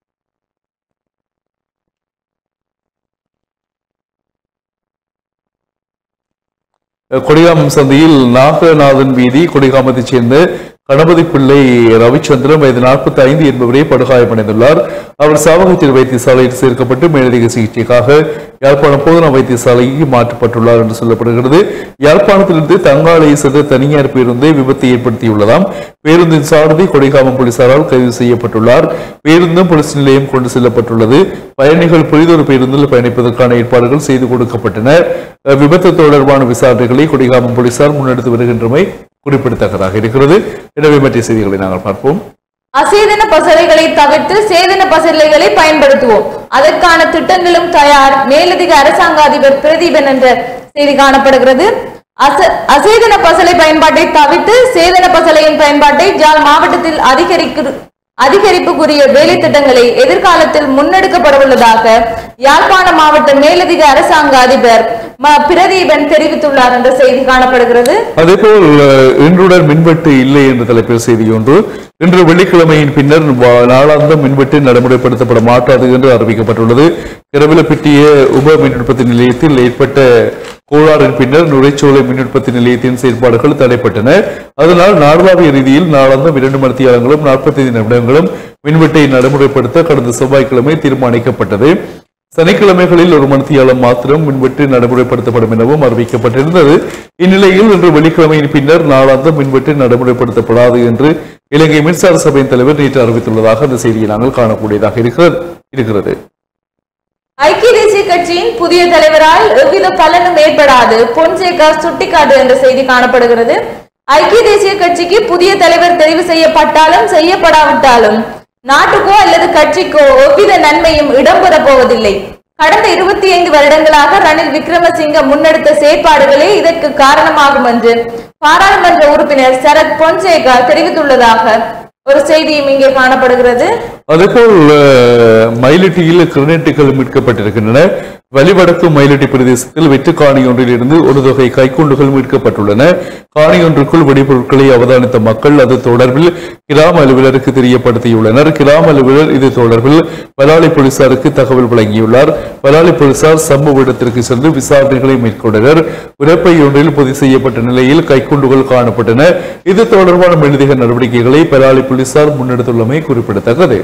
கொடிகாமம் சந்தையில் நாகநாதன் வீதி கொடிகாமத்தைச் சேர்ந்த கணபதி பிள்ளை ரவிச்சந்திரன் வயது நாற்பத்தி ஐந்து என்பவரே படுகாயமடைந்துள்ளார் அவர் சாவகத்தில் வைத்தியசாலையில் சேர்க்கப்பட்டு மேலதிக சிகிச்சைக்காக யாழ்ப்பாணம் போதனா வைத்தியசாலைக்கு மாற்றப்பட்டுள்ளார் என்று சொல்லப்படுகிறது யாழ்ப்பாணத்திலிருந்து தங்காலையை சென்ற தனியார் பேருந்தை விபத்தை ஏற்படுத்தியுள்ளதாம் பேருந்தின் சாரதி கொடிகாமம் போலீசாரால் கைது செய்யப்பட்டுள்ளார் பேருந்தும் போலீஸ் நிலையம் கொண்டு செல்லப்பட்டுள்ளது பயணிகள் புரிதொரு பேருந்தில் பயணிப்பதற்கான ஏற்பாடுகள் செய்து கொடுக்கப்பட்டன அஹ் விபத்து தொடர்பான விசாரணைகளை கொடிகாமம் போலீசார் முன்னெடுத்து வருகின்றமை குறிப்பிடத்தக்கதாக இருக்கிறது எனவே மற்ற செய்திகளை நாங்கள் பார்ப்போம் அசேதன பசலைகளை தவிர்த்து சேதன பசலைகளை பயன்படுத்துவோம் அதற்கான திட்டங்களும் தயார் மேலதிக அரசாங்க அதிபர் பிரதீபன் என்ற செய்தி காணப்படுகிறது அச- அசேதன பசலை பயன்பாட்டை தவிர்த்து சேதன பசலையின் பயன்பாட்டை ஜாழ் மாவட்டத்தில் அதிகரிக்கு அதிகரிப்புக்குரிய வேலை திட்டங்களை எதிர்காலத்தில் முன்னெடுக்கப்படவுள்ளதாக யாழ்ப்பாண மாவட்ட மேலதிக அரசாங்க அதிபர் ம பிரதீபன் தெரிவித்துள்ளார் என்ற செய்தி காணப்படுகிறது அதேபோல் அஹ், இன்றுடன் மின்வெட்டு இல்லை என்ற தலைப்பில் செய்தி ஒன்று இன்று வெள்ளிக்கிழமையின் பின்னர் வா- நாளாந்தம் மின்வெட்டு நடைமுறைப்படுத்தப்பட மாட்டாது என்று அறிவிக்கப்பட்டுள்ளது இரவிலப்பிட்டிய உப மின் உற்பத்தி நிலையத்தில் ஏற்பட்ட கோளாறின் பின்னர் நுரைச்சோலை மின் உற்பத்தி நிலையத்தின் செயல்பாடுகள் தடைப்பட்டன அதனால் நாடளாவிய ரீதியில் நாளாந்தம் இரண்டு மணித்தியாலங்களும் நாற்பத்தி ஐந்து நிமிடங்களும் மின்வெட்டை நடைமுறைப்படுத்த கடந்த செவ்வாய்க்கிழமை தீர்மானிக்கப்பட்டது சனிக்கிழமைகளில் ஒரு மணித்தியாலம் மாத்திரம் மின்வெட்டு நடைமுறைப்படுத்தப்படும் எனவும் அறிவிக்கப்பட்டிருந்தது இந்நிலையில் இன்று வெள்ளிக்கிழமையின் பின்னர் நாளாந்த மின்வெட்டு நடைமுறைப்படுத்தப்படாது என்று இலங்கை மின்சார சபையின் தலைவர் நேற்று அறிவித்துள்ளதாக அந்த செய்தியை நாங்கள் காணக்கூடியதாக இருக்கிறது இருக்கிறது ஐக்கிய தேசிய கட்சியின் புதிய தலைவரால் எவ்வித பலனும் ஏற்படாது பொன்சேகா சுட்டிக்காட்டு என்ற செய்தி காணப்படுகிறது ஐக்கிய தேசிய கட்சிக்கு புதிய தலைவர் தெரிவு செய்யப்பட்டாலும் செய்யப்படாவிட்டாலும் நாட்டுக்கோ அல்லது கட்சிக்கோ எவ்வித நன்மையும் இடம்பெறப் போவதில்லை கடந்த இருபத்தி ஐந்து வருடங்களாக ரணில் விக்ரமசிங்க முன்னெடுத்த செயற்பாடுகளே இதற்கு காரணமாகும் என்று பாராளுமன்ற உறுப்பினர் சரத் பொன்சேகா தெரிவித்துள்ளதாக ஒரு செய்தியும் இங்கே காணப்படுகிறது அதேபோல் அஹ், மயிலிட்டியில் கிரனேட்டுகள் மீட்கப்பட்டிருக்கின்றன வலிவடக்கு மயிலிட்டி பிரதேசத்தில் வெற்று காணி ஒன்றில் இருந்து ஒரு தொகை கைக்குண்டுகள் மீட்கப்பட்டுள்ளன காணி ஒன்றுக்குள் வெடிபொருட்களை அவதானித்த மக்கள் அது தொடர்பில் கிராம அலுவலருக்கு தெரியப்படுத்தியுள்ளனர் கிராம அலுவலர் இது தொடர்பில் பலாலி போலீசாருக்கு தகவல் வழங்கியுள்ளார் பலாலி போலீசார் சம்பவ இடத்திற்கு சென்று விசாரணைகளை மேற்கொண்டனர் உரப்பை ஒன்றில் பொதி செய்யப்பட்ட நிலையில் கைக்குண்டுகள் காணப்பட்டன இது தொடர்பான மெழுதிக நடவடிக்கைகளை பலாலி போலீசார் முன்னெடுத்துள்ளமை குறிப்பிடத்தக்கது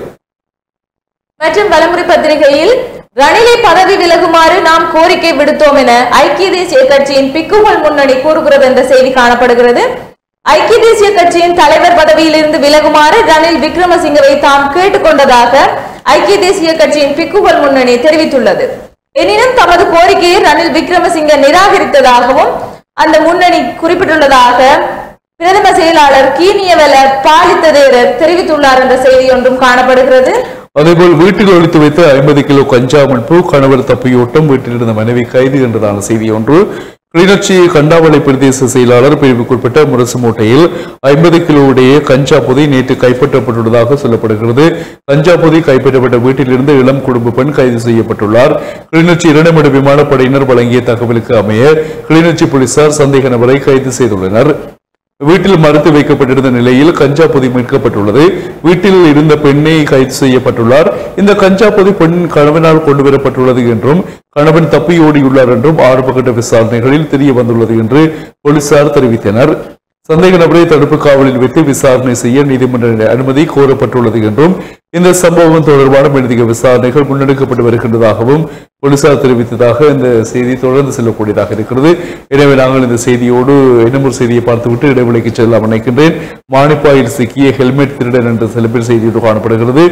மற்றும் வலமுறை பத்திரிகையில் ரணிலை பதவி விலகுமாறு நாம் கோரிக்கை விடுத்தோம் என ஐக்கிய தேசிய கட்சியின் பிக்குகள் முன்னணி கூறுகிறது என்ற செய்தி காணப்படுகிறது ஐக்கிய தேசிய கட்சியின் தலைவர் பதவியிலிருந்து விலகுமாறு ரணில் விக்ரமசிங்கவை தாம் கேட்டுக்கொண்டதாக ஐக்கிய தேசிய கட்சியின் பிக்குகள் முன்னணி தெரிவித்துள்ளது எனினும் தமது கோரிக்கையை ரணில் விக்ரமசிங்க நிராகரித்ததாகவும் அந்த முன்னணி குறிப்பிட்டுள்ளதாக பிரதம செயலாளர் கீனியவல பாலித்ததேரர் தெரிவித்துள்ளார் என்ற செய்தி ஒன்றும் காணப்படுகிறது அதேபோல் வீட்டில் ஒழித்து வைத்த ஐம்பது கிலோ கஞ்சா மண்பு கணவர் தப்பியோட்டம் வீட்டில் இருந்த மனைவி கைது என்றதான செய்தி ஒன்று கிளிநொச்சி கண்டாவளை பிரதேச செயலாளர் பிரிவுக்குட்பட்ட முரசு மூட்டையில் ஐம்பது கிலோ உடைய கஞ்சா பொதி நேற்று கைப்பற்றப்பட்டுள்ளதாக சொல்லப்படுகிறது கஞ்சா பொதி கைப்பற்றப்பட்ட வீட்டிலிருந்து இளம் குடும்ப பெண் கைது செய்யப்பட்டுள்ளார் கிளிநொச்சி இரண்டமிட விமானப்படையினர் வழங்கிய தகவலுக்கு அமைய கிளிநொச்சி போலீசார் சந்தேக நபரை கைது செய்துள்ளனர் வீட்டில் மறுத்து வைக்கப்பட்டிருந்த நிலையில் கஞ்சா பொதி மீட்கப்பட்டுள்ளது வீட்டில் இருந்த பெண்ணை கைது செய்யப்பட்டுள்ளார் இந்த கஞ்சா பொதி பெண் கணவனால் கொண்டு வரப்பட்டுள்ளது என்றும் கணவன் தப்பி ஓடியுள்ளார் என்றும் ஆரம்ப கட்ட விசாரணைகளில் தெரிய வந்துள்ளது என்று போலீசார் தெரிவித்தனர் சந்தேக நபரை தடுப்பு காவலில் வைத்து விசாரணை செய்ய நீதிமன்ற அனுமதி கோரப்பட்டுள்ளது என்றும் இந்த சம்பவம் தொடர்பான மேலதிக விசாரணைகள் முன்னெடுக்கப்பட்டு வருகின்றதாகவும் போலீசார் தெரிவித்ததாக இந்த செய்தி தொடர்ந்து செல்லக்கூடியதாக இருக்கிறது எனவே நாங்கள் இந்த செய்தியோடு இன்னும் ஒரு செய்தியை பார்த்துவிட்டு இடைவெளிக்கு செல்லலாம் நினைக்கின்றேன் மானிப்பாயில் சிக்கிய ஹெல்மெட் திருடன் என்ற செலிபிரி செய்தியோடு காணப்படுகிறது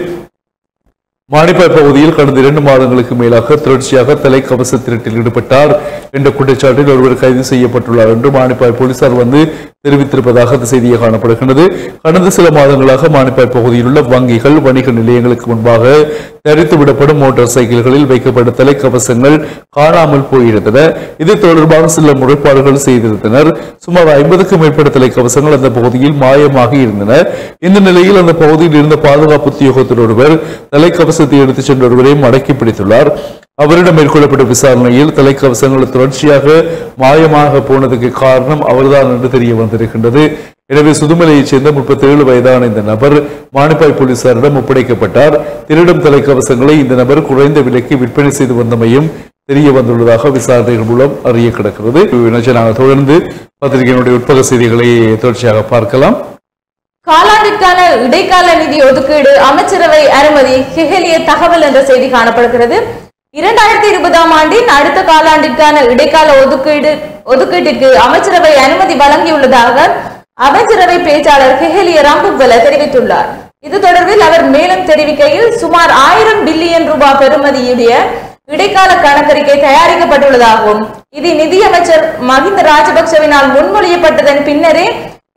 மானிப்பாய் பகுதியில் கடந்த இரண்டு மாதங்களுக்கு மேலாக தொடர்ச்சியாக தலைக்கவச திருட்டில் ஈடுபட்டார் என்ற குற்றச்சாட்டில் ஒருவர் கைது செய்யப்பட்டுள்ளார் என்று மானிப்பாய் போலீசார் வந்து தெரிவித்திருப்பதாக அந்த செய்தியை காணப்படுகின்றது கடந்த சில மாதங்களாக மானிப்பாய் பகுதியில் உள்ள வங்கிகள் வணிக நிலையங்களுக்கு முன்பாக தரித்து விடப்படும் மோட்டார் சைக்கிள்களில் வைக்கப்பட்ட தலைக்கவசங்கள் காணாமல் போயிருந்தன இது தொடர்பாக சில முறைப்பாடுகள் செய்திருந்தனர் சுமார் ஐம்பதுக்கும் மேற்பட்ட தலைக்கவசங்கள் அந்த பகுதியில் மாயமாகி இருந்தன இந்த நிலையில் அந்த பகுதியில் இருந்த பாதுகாப்பு உத்தியோகத்தர் ஒருவர் தலைக்கவசத்தை எடுத்துச் சென்ற ஒருவரை மடக்கி பிடித்துள்ளார் அவரிடம் மேற்கொள்ளப்பட்ட விசாரணையில் தலைக்கவசங்கள் தொடர்ச்சியாக மாயமாக போனதுக்கு காரணம் அவர்தான் என்று தெரிய வந்திருக்கின்றது எனவே சுதுமலையைச் சேர்ந்த முப்பத்தி ஏழு வயதான இந்த நபர் மானிப்பாய் போலீசாரிடம் ஒப்படைக்கப்பட்டார் திருடும் தலைக்கவசங்களை இந்த நபர் குறைந்த விலைக்கு விற்பனை செய்து வந்தமையும் தெரிய வந்துள்ளதாக விசாரணைகள் மூலம் அறிய கிடக்கிறது இவற்றை நாங்கள் தொடர்ந்து பத்திரிகையினுடைய உட்பக செய்திகளை தொடர்ச்சியாக பார்க்கலாம் காலாண்டிற்கான இடைக்கால நிதி ஒதுக்கீடு அமைச்சரவை அனுமதி ஹெஹலிய தகவல் என்ற செய்தி காணப்படுகிறது இரண்டாயிரத்தி இருபதாம் ஆண்டின் அடுத்த காலாண்டிற்கான இடைக்கால ஒதுக்கீடு ஒதுக்கீட்டிற்கு அமைச்சரவை அனுமதி வழங்கியுள்ளதாக அமைச்சரவை பேச்சாளர் ஹெஹலிய ராம்புக்வல தெரிவித்துள்ளார் இது தொடர்பில் அவர் மேலும் தெரிவிக்கையில் சுமார் ஆயிரம் பில்லியன் ரூபாய் பெறுமதியுடைய இடைக்கால கணக்கறிக்கை தயாரிக்கப்பட்டுள்ளதாகவும் இது நிதியமைச்சர் மஹிந்த ராஜபக்சவினால் முன்மொழியப்பட்டதன் பின்னரே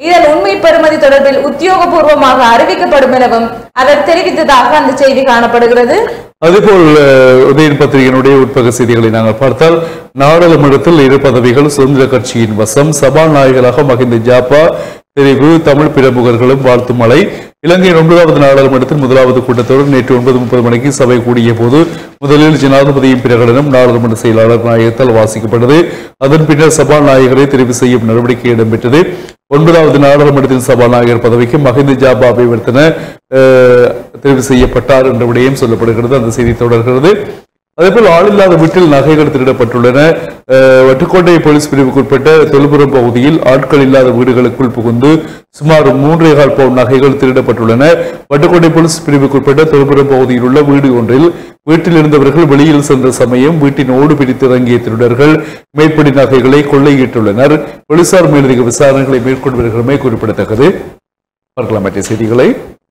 இதன் உண்மை பெறுமதி தொடர்பில் உத்தியோகபூர்வமாக அறிவிக்கப்படும் எனவும் அவர் தெரிவித்ததாக அந்த செய்தி காணப்படுகிறது அதேபோல் அஹ், உதயன் பத்திரிகையினுடைய உட்பக செய்திகளை நாங்கள் பார்த்தால் நாடாளுமன்றத்தில் இரு பதவிகள் சுதந்திர கட்சியின் வசம் சபாநாயகராக மகிந்த ஜாப்பா தெரிவு தமிழ் பிரமுகர்களும் வாழ்த்து மலை இலங்கையின் ஒன்பதாவது நாடாளுமன்றத்தின் முதலாவது கூட்டத்தொடர் நேற்று ஒன்பது முப்பது மணிக்கு சபை கூடிய போது முதலில் ஜனாதிபதியின் பிரகடனம் நாடாளுமன்ற செயலாளர் நாயகத்தால் வாசிக்கப்பட்டது அதன் பின்னர் சபாநாயகரை தெரிவு செய்யும் நடவடிக்கை இடம்பெற்றது ஒன்பதாவது நாடாளுமன்றத்தின் சபாநாயகர் பதவிக்கு மஹிந்த ஜாபா அபிவர்த்தன அஹ், தெரிவு செய்யப்பட்டார் என்ற விடயம் சொல்லப்படுகிறது அந்த செய்தி தொடர்கிறது அதேபோல் ஆளில்லாத வீட்டில் நகைகள் திருடப்பட்டுள்ளன அஹ், வட்டுக்கோட்டை போலீஸ் பிரிவுக்குட்பட்ட தொல்புரம் பகுதியில் ஆட்கள் இல்லாத வீடுகளுக்குள் புகுந்து சுமார் மூன்றே கால் பவுன் நகைகள் திருடப்பட்டுள்ளன வட்டுக்கோட்டை போலீஸ் பிரிவுக்குட்பட்ட தொல்புரம் பகுதியில் உள்ள வீடு ஒன்றில் வீட்டில் இருந்தவர்கள் வெளியில் சென்ற சமயம் வீட்டின் ஓடு பிடித்து இறங்கிய திருடர்கள் மேற்படி நகைகளை கொள்ளையிட்டுள்ளனர் போலீசார் மேலதிக விசாரணைகளை மேற்கொண்டு வருகிறமை குறிப்பிடத்தக்கது பார்க்கலாம் மற்ற செய்திகளை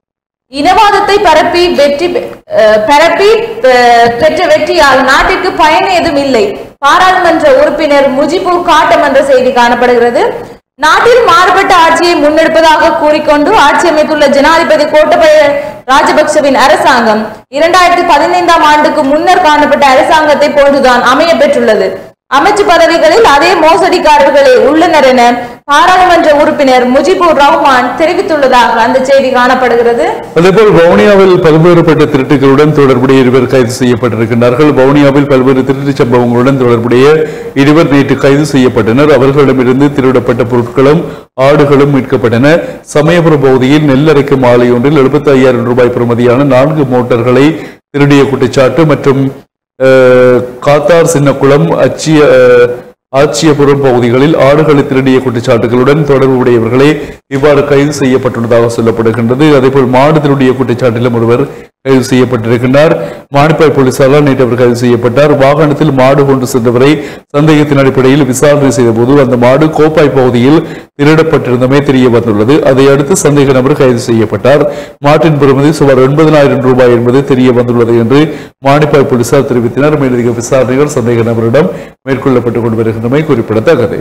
இனவாதத்தை பரப்பி வெற்றி பெ- அஹ் பரப்பி அஹ், பெற்ற வெற்றியால் நாட்டிற்கு பயன் ஏதும் இல்லை பாராளுமன்ற உறுப்பினர் முஜிபுர் காட்டம் என்ற செய்தி காணப்படுகிறது நாட்டில் மாறுபட்ட ஆட்சியை முன்னெடுப்பதாக கூறிக்கொண்டு ஆட்சி அமைத்துள்ள ஜனாதிபதி கோட்டபய ராஜபக்சவின் அரசாங்கம் இரண்டாயிரத்தி பதினைந்தாம் ஆண்டுக்கு முன்னர் காணப்பட்ட அரசாங்கத்தை போன்றுதான் அமைய பெற்றுள்ளது அமைச்சு பதவிகளில் அதே மோசடிக்காரர்களே உள்ளனர் என பாராளுமன்ற உறுப்பினர் முஜிபுர் ரஹ்மான் தெரிவித்துள்ளதாக அந்த செய்தி காணப்படுகிறது அதேபோல் வவுனியாவில் பல்வேறுபட்ட திருட்டுகளுடன் தொடர்புடைய இருவர் கைது செய்யப்பட்டிருக்கின்றார்கள் வவுனியாவில் பல்வேறு திருட்டு சம்பவங்களுடன் தொடர்புடைய இருவர் நேற்று கைது செய்யப்பட்டனர் அவர்களிடமிருந்து திருடப்பட்ட பொருட்களும் ஆடுகளும் மீட்கப்பட்டன சமயபுரம் பகுதியில் நெல்லரைக்கும் ஆலை ஒன்றில் எழுபத்தி ஐயாயிரம் ரூபாய் பெறுமதியான நான்கு மோட்டார்களை திருடிய குற்றச்சாட்டு மற்றும் அஹ், காத்தார் சின்னக்குளம் அச்சிய அஹ், ஆச்சியபுரம் பகுதிகளில் ஆடுகளை திருடிய குற்றச்சாட்டுகளுடன் தொடர்புடையவர்களே இவ்வாறு கைது செய்யப்பட்டுள்ளதாக சொல்லப்படுகின்றது அதேபோல் மாடு திருடிய குற்றச்சாட்டிலும் ஒருவர் கைது செய்யப்பட்டிருக்கின்றார் மானிப்பாய் போலீசாரால் நேற்று அவர் கைது செய்யப்பட்டார் வாகனத்தில் மாடு கொண்டு சென்றவரை சந்தேகத்தின் அடிப்படையில் விசாரணை செய்தபோது அந்த மாடு கோப்பாய் பகுதியில் திருடப்பட்டிருந்தமே தெரிய வந்துள்ளது அதை அடுத்து சந்தேக நபர் கைது செய்யப்பட்டார் மாட்டின் பெறுமதி சுமார் ஒன்பதனாயிரம் ரூபாய் என்பது தெரிய வந்துள்ளது என்று மானிப்பாய் போலீசார் தெரிவித்தனர் மேலதிக விசாரணைகள் சந்தேக நபரிடம் மேற்கொள்ளப்பட்டுக் கொண்டு வருகின்றமை குறிப்பிடத்தக்கது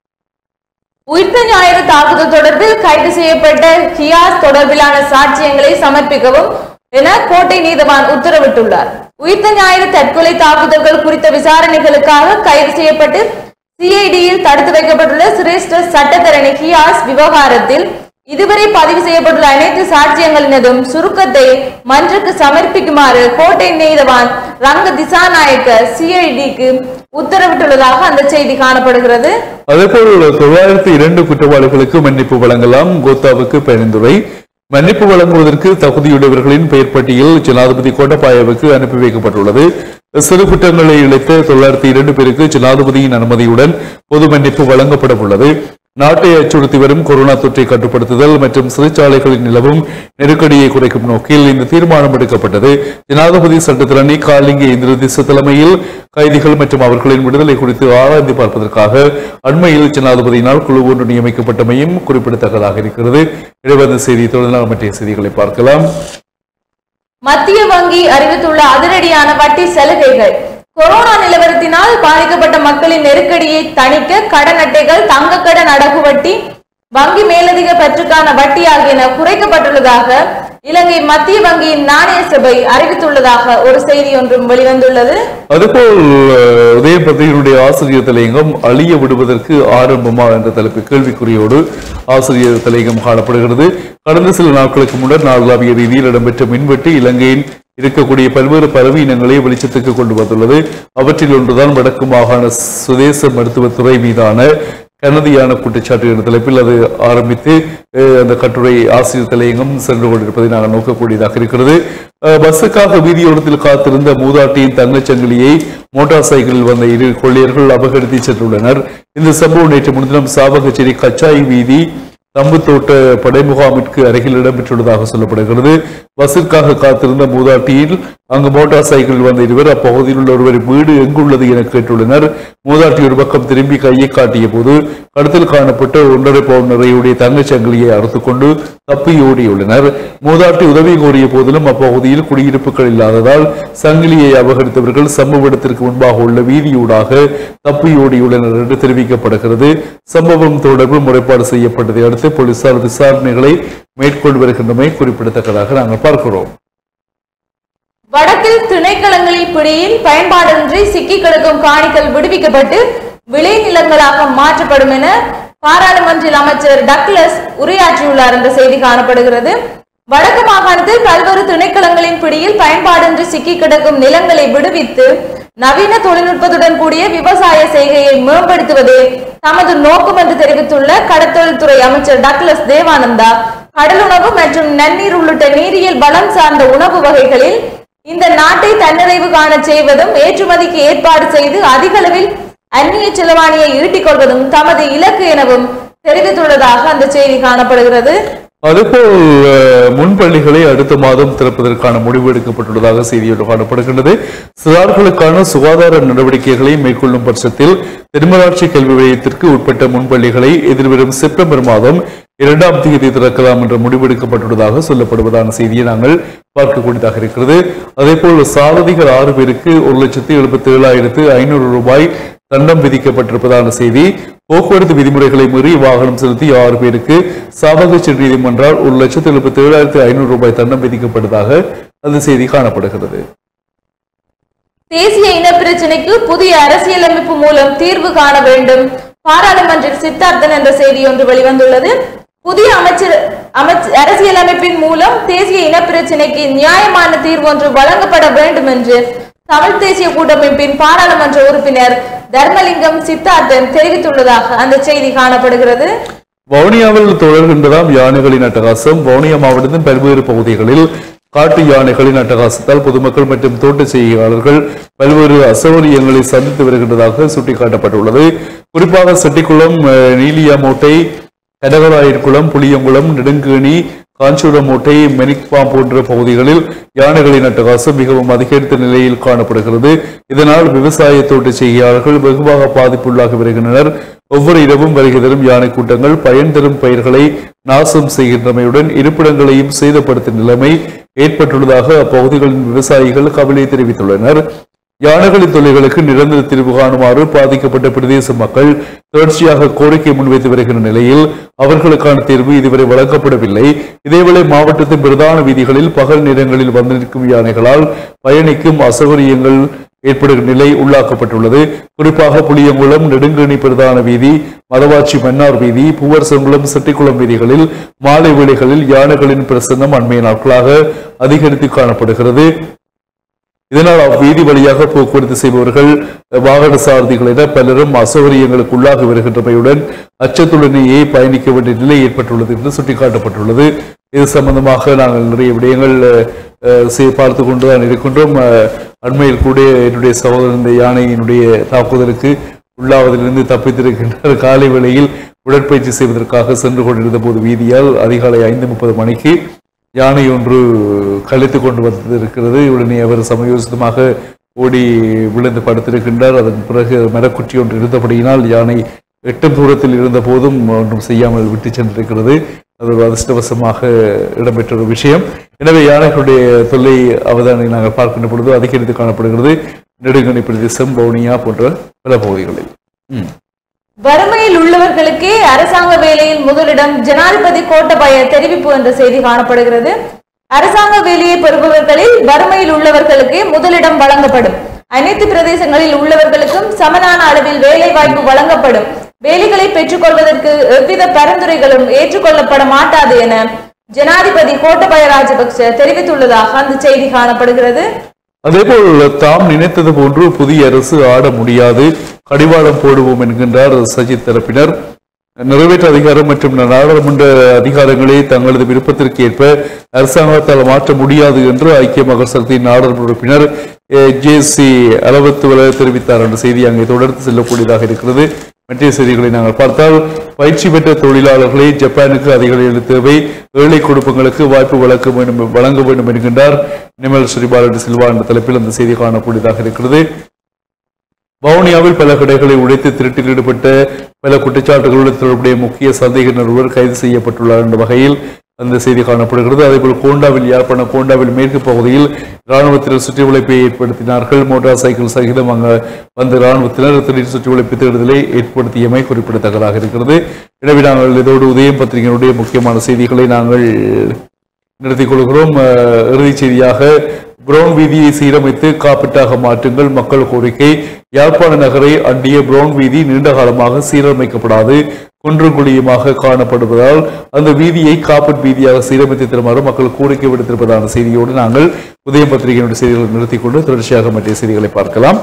உயிர்த்த ஞாயிறு தாக்குதல் தொடர்பில் கைது செய்யப்பட்ட கியாஸ் தொடர்பிலான சாட்சியங்களை சமர்ப்பிக்கவும் என கோட்டை நீதவான் உத்தரவிட்டுள்ளார் உயிர்த்த ஞாயிறு தற்கொலை தாக்குதல்கள் குறித்த விசாரணைகளுக்காக கைது செய்யப்பட்டு சிஐடியில் தடுத்து வைக்கப்பட்டுள்ள சிரேஷ்ட சட்டத்தரணி கியாஸ் விவகாரத்தில் இதுவரை பதிவு செய்யப்பட்டுள்ள அனைத்து சாட்சியங்களினதும் சுருக்கத்தை மன்றுக்கு சமர்ப்பிக்குமாறு கோட்டை நீதவான் ரங்க திசாநாயக்க சிஐடிக்கு உத்தரவிட்டுள்ளதாக அந்த செய்தி காணப்படுகிறது அதேபோல் தொள்ளாயிரத்தி இரண்டு குற்றவாளிகளுக்கு மன்னிப்பு வழங்கலாம் கோத்தாவுக்கு பரிந்துரை மன்னிப்பு வழங்குவதற்கு தகுதியுடையவர்களின் பெயர் பட்டியல் ஜனாதிபதி கோட்டபாயவுக்கு அனுப்பி வைக்கப்பட்டுள்ளது சிறு குற்றங்களை இழைத்த தொள்ளாயிரத்தி இரண்டு பேருக்கு ஜனாதிபதியின் அனுமதியுடன் பொது மன்னிப்பு வழங்கப்பட உள்ளது நாட்டை அச்சுறுத்தி வரும் கொரோனா தொற்றை கட்டுப்படுத்துதல் மற்றும் சிறைச்சாலைகளில் நிலவும் நெருக்கடியை குறைக்கும் நோக்கில் இந்த தீர்மானம் எடுக்கப்பட்டது ஜனாதிபதி சட்டத்திரணி காலிங்க இந்திரதிச தலைமையில் கைதிகள் மற்றும் அவர்களின் விடுதலை குறித்து ஆராய்ந்து பார்ப்பதற்காக அண்மையில் ஜனாதிபதியினால் குழு ஒன்று நியமிக்கப்பட்டமையும் குறிப்பிடத்தக்கதாக இருக்கிறது இடைவந்த செய்தி தொடர்ந்து நாம் மற்ற செய்திகளை பார்க்கலாம் மத்திய வங்கி அறிவித்துள்ள அதிரடியான வட்டி சலுகைகள் கொரோனா நிலவரத்தினால் பாதிக்கப்பட்ட மக்களின் நெருக்கடியை தணிக்க கடன் அட்டைகள் தங்க கடன் அடகு வட்டி வங்கி மேலதிக பற்றுக்கான வட்டி ஆகியன குறைக்கப்பட்டுள்ளதாக இலங்கை மத்திய வங்கியின் நாணய சபை அறிவித்துள்ளதாக ஒரு செய்தி ஒன்றும் வெளிவந்துள்ளது அதுபோல் அஹ், உதய பத்திரிகையினுடைய ஆசிரியர் தலையங்கம் அழிய விடுவதற்கு ஆரம்பமா என்ற தலைப்பு கேள்விக்குறியோடு ஆசிரியர் தலையங்கம் காணப்படுகிறது கடந்த சில நாட்களுக்கு முன்னர் நாளாவிய ரீதியில் இடம்பெற்ற மின்வெட்டு இலங்கையின் இருக்கக்கூடிய பல்வேறு பலவீனங்களை வெளிச்சத்துக்கு கொண்டு வந்துள்ளது அவற்றில் ஒன்றுதான் வடக்கு மாகாண சுதேச மருத்துவத்துறை மீதான கனதியான குற்றச்சாட்டு என்ற தலைப்பில் அது ஆரம்பித்து அஹ், அந்த கட்டுரை ஆசிரியர் தலையங்கம் சென்று கொண்டிருப்பதை நாங்கள் நோக்கக்கூடியதாக இருக்கிறது அஹ், பஸ்ஸுக்காக வீதியோரத்தில் காத்திருந்த மூதாட்டியின் தங்கச்சங்கிலியை மோட்டார் சைக்கிளில் வந்த இரு கொள்ளையர்கள் அபகரித்து சென்றுள்ளனர் இந்த சம்பவம் நேற்று முன்தினம் சாவகச்சேரி கச்சாய் வீதி தம்புத்தோட்ட படை முகாமிற்கு அருகில் இடம்பெற்றுள்ளதாக சொல்லப்படுகிறது பஸ்ஸிற்காக காத்திருந்த மூதாட்டியில் அங்கு மோட்டார் சைக்கிளில் வந்த இருவர் அப்பகுதியில் உள்ள ஒருவர் வீடு எங்குள்ளது என கேட்டுள்ளனர் மூதாட்டி ஒரு பக்கம் திரும்பி கையை காட்டிய போது கடத்தில் காணப்பட்ட ஒன்றரை பவுன் நிறையுடைய தங்கச் சங்கிலியை அறுத்துக் கொண்டு தப்பி ஓடியுள்ளனர் மூதாட்டி உதவி கோரிய போதிலும் அப்பகுதியில் குடியிருப்புகள் இல்லாததால் சங்கிலியை அபகரித்தவர்கள் சம்பவ இடத்திற்கு முன்பாக உள்ள வீதியூடாக தப்பி ஓடியுள்ளனர் என்று தெரிவிக்கப்படுகிறது சம்பவம் தொடர்பு முறைப்பாடு செய்யப்பட்டதை அடுத்து போலீசார் விசாரணைகளை மேற்கொண்டு வருகின்றமை குறிப்பிடத்தக்கதாக நாங்கள் பார்க்கிறோம் வடக்கில் திணைக்களங்களில் பிடியில் பயன்பாடின்றி சிக்கி கிடக்கும் காணிகள் விடுவிக்கப்பட்டு விளைநிலங்களாக மாற்றப்படும் என பாராளுமன்றில் அமைச்சர் டக்ளஸ் உரையாற்றியுள்ளார் என்ற செய்தி காணப்படுகிறது வடக்கு மாகாணத்தில் பல்வேறு திணைக்களங்களின் பிடியில் பயன்பாடின்றி சிக்கி கிடக்கும் நிலங்களை விடுவித்து நவீன தொழில்நுட்பத்துடன் கூடிய விவசாய செய்கையை மேம்படுத்துவதே தமது நோக்கம் என்று தெரிவித்துள்ள கடத்தொழில்துறை அமைச்சர் டக்ளஸ் தேவானந்தா கடலுணவு மற்றும் நன்னீர் உள்ளிட்ட நீரியல் வளம் சார்ந்த உணவு வகைகளில் இந்த நாட்டை தன்னிறைவு காணச் செய்வதும் ஏற்றுமதிக்கு ஏற்பாடு செய்து அதிக அளவில் அந்நிய செலவாணியை ஈட்டிக் கொள்வதும் தமது இலக்கு எனவும் தெரிவித்துள்ளதாக அந்த செய்தி காணப்படுகிறது அதேபோல் அஹ், முன்பள்ளிகளை அடுத்த மாதம் திறப்பதற்கான முடிவு எடுக்கப்பட்டுள்ளதாக செய்தியோடு காணப்படுகின்றது சிறார்களுக்கான சுகாதார நடவடிக்கைகளை மேற்கொள்ளும் பட்சத்தில் திருமலாட்சி கல்வி நிலையத்திற்கு உட்பட்ட முன்பள்ளிகளை எதிர்வரும் செப்டம்பர் மாதம் இரண்டாம் தேதி திறக்கலாம் என்ற முடிவெடுக்கப்பட்டுள்ளதாக சொல்லப்படுவதான செய்தியை நாங்கள் பார்க்கக்கூடியதாக இருக்கிறது அதேபோல் சாரதிகள் ஆறு பேருக்கு ஒரு லட்சத்தி எழுபத்தி ஏழாயிரத்து ஐநூறு ரூபாய் தண்டம் விதிக்கப்பட்டிருப்பதான செய்தி போக்குவரத்து விதிமுறைகளை மீறி வாகனம் செலுத்தி ஆறு பேருக்கு சாவகச்சேரி நீதிமன்றால் ஒரு லட்சத்து எழுபத்தி ஏழாயிரத்து ஐநூறு ரூபாய் தண்டம் விதிக்கப்பட்டதாக அந்த செய்தி காணப்படுகிறது தேசிய இனப்பிரச்சினைக்கு புதிய அரசியலமைப்பு மூலம் தீர்வு காண வேண்டும் பாராளுமன்றில் சித்தார்த்தன் என்ற செய்தி ஒன்று வெளிவந்துள்ளது புதிய அமைச்சர் அமைச்ச அரசியலமைப்பின் மூலம் தேசிய இனப்பிரச்சினைக்கு நியாயமான தீர்வு ஒன்று வழங்கப்பட வேண்டும் என்று தமிழ் தேசிய கூட்டமைப்பின் பாராளுமன்ற உறுப்பினர் தர்மலிங்கம் சித்தார்த்தன் தெரிவித்துள்ளதாக அந்த செய்தி காணப்படுகிறது வவுனியாவில் தொடர்கின்றதாம் யானைகளின் அட்டகாசம் வவுனியா மாவட்டத்தின் பல்வேறு பகுதிகளில் காட்டு யானைகளின் அட்டகாசத்தால் பொதுமக்கள் மற்றும் தோட்ட செய்கையாளர்கள் பல்வேறு அசௌகரியங்களை சந்தித்து வருகின்றதாக சுட்டிக்காட்டப்பட்டுள்ளது குறிப்பாக செட்டிக்குளம் அஹ், நீலியாமோட்டை கடகராயர்குளம் புளியங்குளம் நெடுங்கேணி காஞ்சூரமோட்டை மெனிக்பாம் போன்ற பகுதிகளில் யானைகளின் அட்டகாசம் மிகவும் அதிகரித்த நிலையில் காணப்படுகிறது இதனால் விவசாய தோட்ட செய்கையாளர்கள் வெகுவாக பாதிப்புள்ளாகி வருகின்றனர் ஒவ்வொரு இரவும் வருகை தரும் யானை கூட்டங்கள் பயன் தரும் பயிர்களை நாசம் செய்கின்றமையுடன் இருப்பிடங்களையும் சேதப்படுத்தும் நிலைமை ஏற்பட்டுள்ளதாக அப்பகுதிகளின் விவசாயிகள் கவலை தெரிவித்துள்ளனர் யானைகளின் தொல்லைகளுக்கு நிரந்தர தீர்வு காணுமாறு பாதிக்கப்பட்ட பிரதேச மக்கள் தொடர்ச்சியாக கோரிக்கை முன்வைத்து வருகின்ற நிலையில் அவர்களுக்கான தீர்வு இதுவரை வழங்கப்படவில்லை இதேவேளை மாவட்டத்தின் பிரதான வீதிகளில் பகல் நேரங்களில் வந்து நிற்கும் யானைகளால் பயணிக்கும் அசௌகரியங்கள் ஏற்படும் நிலை உள்ளாக்கப்பட்டுள்ளது குறிப்பாக புளியங்குளம் நெடுங்கணி பிரதான வீதி மதவாச்சி மன்னார் வீதி பூவரசங்குளம் செட்டிக்குளம் வீதிகளில் மாலை வேளைகளில் யானைகளின் பிரசன்னம் அண்மைய நாட்களாக அதிகரித்து காணப்படுகிறது இதனால் அவ்வீதி வழியாக போக்குவரத்து செய்பவர்கள் வாகன சாரதிகள் என பலரும் அசௌகரியங்களுக்கு உள்ளாகி வருகின்றமையுடன் அச்சத்துடனேயே பயணிக்க வேண்டிய நிலை ஏற்பட்டுள்ளது என்று சுட்டிக்காட்டப்பட்டுள்ளது இது சம்பந்தமாக நாங்கள் நிறைய விடயங்கள் அஹ், செய்- பார்த்து கொண்டுதான் இருக்கின்றோம் அஹ், அண்மையில் கூட என்னுடைய சகோதரன் இந்த யானையினுடைய தாக்குதலுக்கு உள்ளாவதிலிருந்து தப்பித்திருக்கின்றார் காலை வேளையில் உடற்பயிற்சி செய்வதற்காக சென்று கொண்டிருந்த போது வீதியால் அதிகாலை ஐந்து முப்பது மணிக்கு யானை ஒன்று கழித்து கொண்டு வந்திருக்கிறது உடனே அவர் சமயோசிதமாக ஓடி விழுந்து படுத்திருக்கின்றார் அதன் பிறகு மரக்குற்றி ஒன்று இருந்தபடியினால் யானை எட்டும் தூரத்தில் இருந்த போதும் ஒன்றும் செய்யாமல் விட்டு சென்றிருக்கிறது அது ஒரு அதிர்ஷ்டவசமாக இடம்பெற்ற ஒரு விஷயம் எனவே யானைகளுடைய தொல்லை அவதானை நாங்கள் பார்க்கின்ற பொழுது அதிகரித்து காணப்படுகிறது நெடுங்கணி பிரதேசம் வவுனியா போன்ற பல பகுதிகளில் ம். வறுமையில் உள்ளவர்களுக்கே அரசாங்க வேலையில் முதலிடம் ஜனாதிபதி கோட்டபய தெரிவிப்பு என்ற செய்தி காணப்படுகிறது அரசாங்க வேலையை பெறுபவர்களில் வறுமையில் உள்ளவர்களுக்கே முதலிடம் வழங்கப்படும் அனைத்து பிரதேசங்களில் உள்ளவர்களுக்கும் சமனான அளவில் வேலை வாய்ப்பு வழங்கப்படும் வேலைகளை பெற்றுக்கொள்வதற்கு எவ்வித பரிந்துரைகளும் ஏற்றுக்கொள்ளப்பட மாட்டாது என ஜனாதிபதி கோட்டபய ராஜபக்ச தெரிவித்துள்ளதாக அந்த செய்தி காணப்படுகிறது அதேபோல் தாம் நினைத்தது போன்று புதிய அரசு ஆட முடியாது கடிவாளம் போடுவோம் என்கின்றார் சஜித் தரப்பினர் நிறைவேற்று அதிகாரம் மற்றும் நாடாளுமன்ற அதிகாரங்களை தங்களது விருப்பத்திற்கு ஏற்ப அரசாங்கத்தால் மாற்ற முடியாது என்று ஐக்கிய மகர் சக்தியின் நாடாளுமன்ற உறுப்பினர் ஜே சி அளவத்துவல தெரிவித்தார் என்ற செய்தி அங்கே தொடர்ந்து செல்லக்கூடியதாக இருக்கிறது மற்ற செய்திகளை நாங்கள் பார்த்தால் பயிற்சி பெற்ற தொழிலாளர்களை ஜப்பானுக்கு அதிகளவு தேவை ஏழை குடும்பங்களுக்கு வாய்ப்பு வழங்க வேண்டும் வழங்க வேண்டும் என்கின்றார் நிமல் ஸ்ரீபாலன் சில்வா என்ற தலைப்பில் அந்த செய்தி காணக்கூடியதாக இருக்கிறது வவுனியாவில் பல கடைகளை உடைத்து திருட்டில் ஈடுபட்ட பல குற்றச்சாட்டுகளுடன் தொடர்புடைய முக்கிய சந்தேக ஒருவர் கைது செய்யப்பட்டுள்ளார் என்ற வகையில் அந்த செய்தி காணப்படுகிறது அதேபோல் கோண்டாவில் யாழ்ப்பாணம் கோண்டாவில் மேற்கு பகுதியில் ராணுவத்தினர் சுற்றி வளைப்பை ஏற்படுத்தினார்கள் மோட்டார் சைக்கிள் சகிதம் அங்கு வந்த ராணுவத்தினர் திடீர் சுற்றி வளைப்பு தேடுதலை ஏற்படுத்தியமை குறிப்பிடத்தக்கதாக இருக்கிறது எனவே நாங்கள் இதோடு உதயம் பத்திரிகையினுடைய முக்கியமான செய்திகளை நாங்கள் நிறுத்திக் கொள்கிறோம் அஹ், இறுதிச் செய்தியாக புரோன் வீதியை சீரமைத்து காப்பீட்டாக மாற்றுங்கள் மக்கள் கோரிக்கை யாழ்ப்பாண நகரை அண்டிய புரோன் வீதி நீண்ட காலமாக சீரமைக்கப்படாது குன்றும் குழியுமாக காணப்படுவதால் அந்த வீதியை காப்பீட் வீதியாக சீரமைத்து தருமாறு மக்கள் கோரிக்கை விடுத்திருப்பதான செய்தியோடு நாங்கள் உதயம் பத்திரிகையினுடைய செய்திகளை நிறுத்திக் கொண்டு தொடர்ச்சியாக மற்ற செய்திகளை பார்க்கலாம்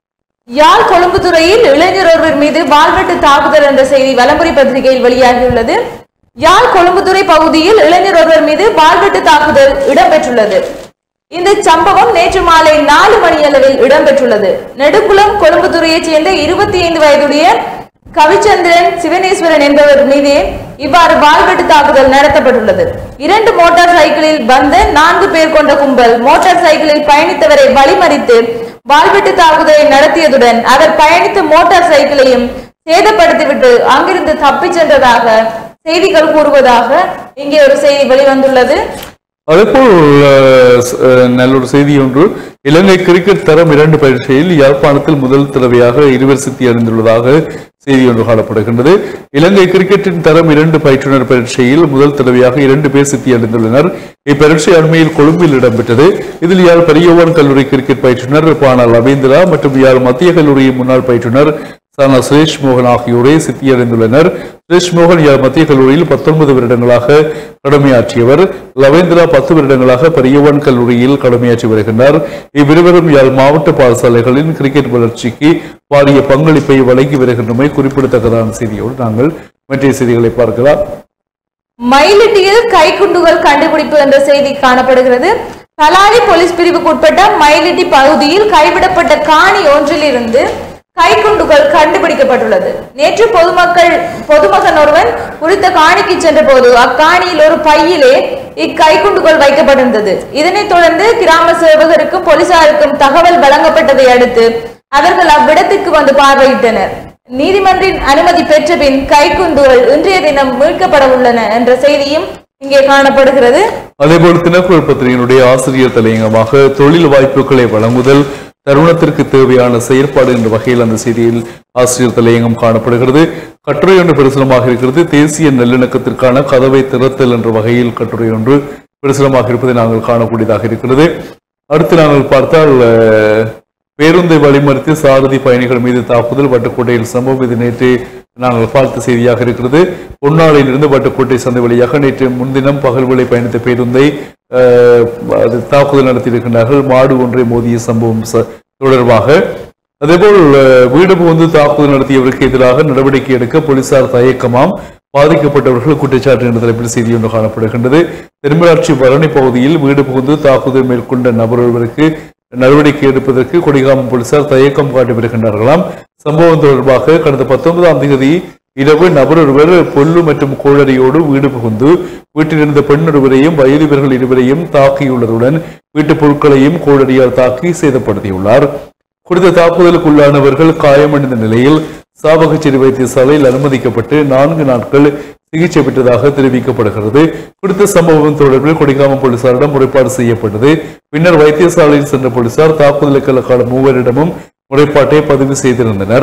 யாழ் கொழும்புத்துறையில் இளைஞர் ஒருவர் மீது வாள்வெட்டு தாக்குதல் என்ற செய்தி வலம்புரி பத்திரிகையில் வெளியாகியுள்ளது யாழ் கொழும்புத்துறை பகுதியில் இளைஞர் ஒருவர் மீது வாள்வெட்டு தாக்குதல் இடம்பெற்றுள்ளது இந்த சம்பவம் நேற்று மாலை நாலு மணி அளவில் இடம்பெற்றுள்ளது நெடுக்குளம் கொழும்புத்துறையைச் சேர்ந்த இருபத்தி ஐந்து வயதுடைய கவிச்சந்திரன் சிவனேஸ்வரன் என்பவர் மீதே இவ்வாறு வாள்வெட்டு தாக்குதல் நடத்தப்பட்டுள்ளது இரண்டு மோட்டார் சைக்கிளில் வந்த நான்கு பேர் கொண்ட கும்பல் மோட்டார் சைக்கிளில் பயணித்தவரை வழிமறித்து வாள்வெட்டு தாக்குதலை நடத்தியதுடன் அவர் பயணித்த மோட்டார் சைக்கிளையும் சேதப்படுத்திவிட்டு அங்கிருந்து தப்பிச் சென்றதாக செய்திகள் கூறுவதாக இங்கே ஒரு செய்தி வெளிவந்துள்ளது அதேபோல் அஹ், ஸ்- அஹ், நல்ல ஒரு செய்தி ஒன்று இலங்கை கிரிக்கெட் தரம் இரண்டு பரீட்சையில் யாழ்ப்பாணத்தில் முதல் தடவையாக இருவர் சித்தி அடைந்துள்ளதாக செய்தி ஒன்று காணப்படுகின்றது இலங்கை கிரிக்கெட்டின் தரம் இரண்டு பயிற்றுனர் பரீட்சையில் முதல் தடவையாக இரண்டு பேர் சித்தி அடைந்துள்ளனர் இப்பரீட்சை அண்மையில் கொழும்பில் இடம்பெற்றது இதில் யாழ் பெரியவன் கல்லூரி கிரிக்கெட் பயிற்றுனர் பானா ரவீந்திரா மற்றும் யாழ் மத்திய கல்லூரியின் முன்னாள் பயிற்றுனர் சானா சுரேஷ் மோகன் ஆகியோரே சித்தியடைந்துள்ளனர் சுரேஷ் மோகன் யாழ் மத்திய கல்லூரியில் பத்தொன்பது வருடங்களாக கடமையாற்றியவர் லவேந்திரா பத்து வருடங்களாக பெரியவன் கல்லூரியில் கடமையாற்றி வருகின்றார் இவ்விருவரும் யாழ் மாவட்ட பாடசாலைகளின் கிரிக்கெட் வளர்ச்சிக்கு பாரிய பங்களிப்பை வழங்கி வருகின்றமை குறிப்பிடத்தக்கதான செய்தியோடு நாங்கள் மற்ற செய்திகளை பார்க்கலாம் மயிலிட்டியில் கைக்குண்டுகள் கண்டுபிடிப்பு என்ற செய்தி காணப்படுகிறது பலாலி போலீஸ் பிரிவுக்கு உட்பட்ட மயிலிட்டி பகுதியில் கைவிடப்பட்ட காணி ஒன்றிலிருந்து கைக்குண்டுகள் கண்டுபிடிக்கப்பட்டுள்ளது நேற்று பொதுமக்கள் பொதுமகன் ஒருவன் குறித்த காணிக்கு சென்றபோது அக்காணியில் ஒரு பையிலே இக்கைக்குண்டுகள் வைக்கப்பட்டிருந்தது இதனைத் தொடர்ந்து கிராம சேவகருக்கும் போலீசாருக்கும் தகவல் வழங்கப்பட்டதை அடுத்து அவர்கள் அவ்விடத்துக்கு வந்து பார்வையிட்டனர் நீதிமன்றின் அனுமதி பெற்ற பின் கைக்குண்டுகள் இன்றைய தினம் மீட்கப்பட உள்ளன என்ற செய்தியும் இங்கே காணப்படுகிறது அதேபோல் தினக்குரல் பத்திரிகையினுடைய ஆசிரியர் தலையங்கமாக தொழில் வாய்ப்புகளை வழங்குதல் தருணத்திற்கு தேவையான செயற்பாடு என்ற வகையில் அந்த செய்தியில் ஆசிரியர் தலையங்கம் காணப்படுகிறது கட்டுரை ஒன்று பிரசுரமாக இருக்கிறது தேசிய நல்லிணக்கத்திற்கான கதவை திறத்தல் என்ற வகையில் கட்டுரை ஒன்று பிரசுரமாக இருப்பதை நாங்கள் காணக்கூடியதாக இருக்கிறது அடுத்து நாங்கள் பார்த்தால் அஹ், பேருந்தை வழிமறித்து சாரதி பயணிகள் மீது தாக்குதல் வட்டுக்கோட்டையில் சம்பவம் இது நேற்று நாங்கள் பார்த்த செய்தியாக இருக்கிறது பொன்னாளையிலிருந்து வட்டுக்கோட்டை சந்தை வழியாக நேற்று முன்தினம் பகல் வேளை பயணித்த பேருந்தை அஹ், அது தாக்குதல் நடத்தியிருக்கின்றார்கள் மாடு ஒன்றை மோதிய சம்பவம் ச- தொடர்பாக அதேபோல் அஹ், வீடு புகுந்து தாக்குதல் நடத்தியவருக்கு எதிராக நடவடிக்கை எடுக்க போலீசார் தயக்கமாம் பாதிக்கப்பட்டவர்கள் குற்றச்சாட்டு என்ற தலைப்பில் செய்தி ஒன்று காணப்படுகின்றது திருமலாட்சி பரணி பகுதியில் வீடு புகுந்து தாக்குதல் மேற்கொண்ட நபர் ஒருவருக்கு நடவடிக்கை எடுப்பதற்கு கொடிகாமம் போலீசார் தயக்கம் காட்டி வருகின்றார்களாம் சம்பவம் தொடர்பாக கடந்த பத்தொன்பதாம் தேதி இரவு நபர் ஒருவர் பொல்லு மற்றும் கோழறியோடு வீடு புகுந்து வீட்டில் இருந்த பெண் ஒருவரையும் வயதிவர்கள் இருவரையும் தாக்கியுள்ளதுடன் வீட்டுப் பொருட்களையும் கோழறியால் தாக்கி சேதப்படுத்தியுள்ளார் குறித்த தாக்குதலுக்கு உள்ளானவர்கள் காயமடைந்த நிலையில் சாவகச்சேரி வைத்தியசாலையில் அனுமதிக்கப்பட்டு நான்கு நாட்கள் சிகிச்சை பெற்றதாக தெரிவிக்கப்படுகிறது குறித்த சம்பவம் தொடர்பில் கொடிகாமம் போலீசாரிடம் முறைப்பாடு செய்யப்பட்டது பின்னர் வைத்தியசாலையில் சென்ற போலீசார் தாக்குதலுக்கான மூவரிடமும் முறைப்பாட்டை பதிவு செய்திருந்தனர்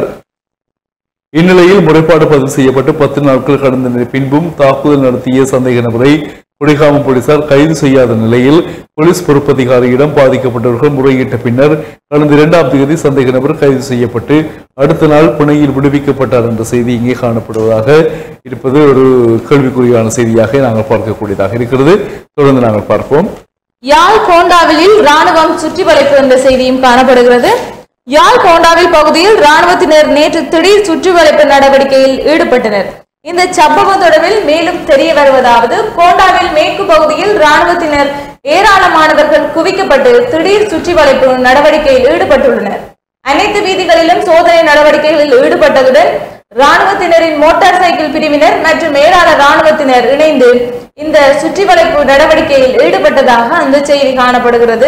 இந்நிலையில் முறைப்பாடு பதிவு செய்யப்பட்டு பத்து நாட்கள் கடந்த பின்பும் தாக்குதல் நடத்திய சந்தேக நபரை குடிகாமம் போலீசார் கைது செய்யாத நிலையில் போலீஸ் பொறுப்பதிகாரியிடம் பாதிக்கப்பட்டவர்கள் முறையிட்ட பின்னர் கடந்த இரண்டாம் தேதி சந்தேக நபர் கைது செய்யப்பட்டு அடுத்த நாள் பிணையில் விடுவிக்கப்பட்டார் என்ற செய்தி இங்கே காணப்படுவதாக இருப்பது ஒரு கேள்விக்குறியான செய்தியாக நாங்கள் பார்க்கக்கூடியதாக இருக்கிறது தொடர்ந்து நாங்கள் பார்ப்போம் யாழ் கோண்டாவிலில் ராணுவம் சுற்றி வளைப்பு என்ற செய்தியும் காணப்படுகிறது யாழ் கோண்டாவில் பகுதியில் ராணுவத்தினர் நேற்று திடீர் சுற்றி வளைப்பு நடவடிக்கையில் ஈடுபட்டனர் இந்த சம்பவம் தொடர்பில் மேலும் தெரிய வருவதாவது கோண்டாவில் மேற்கு பகுதியில் ராணுவத்தினர் ஏராளமானவர்கள் குவிக்கப்பட்டு திடீர் சுற்றி வளைப்பு நடவடிக்கையில் ஈடுபட்டுள்ளனர் அனைத்து வீதிகளிலும் சோதனை நடவடிக்கைகளில் ஈடுபட்டதுடன் ராணுவத்தினரின் மோட்டார் சைக்கிள் பிரிவினர் மற்றும் ஏராள ராணுவத்தினர் இணைந்து இந்த சுற்றி வளைப்பு நடவடிக்கையில் ஈடுபட்டதாக அந்த செய்தி காணப்படுகிறது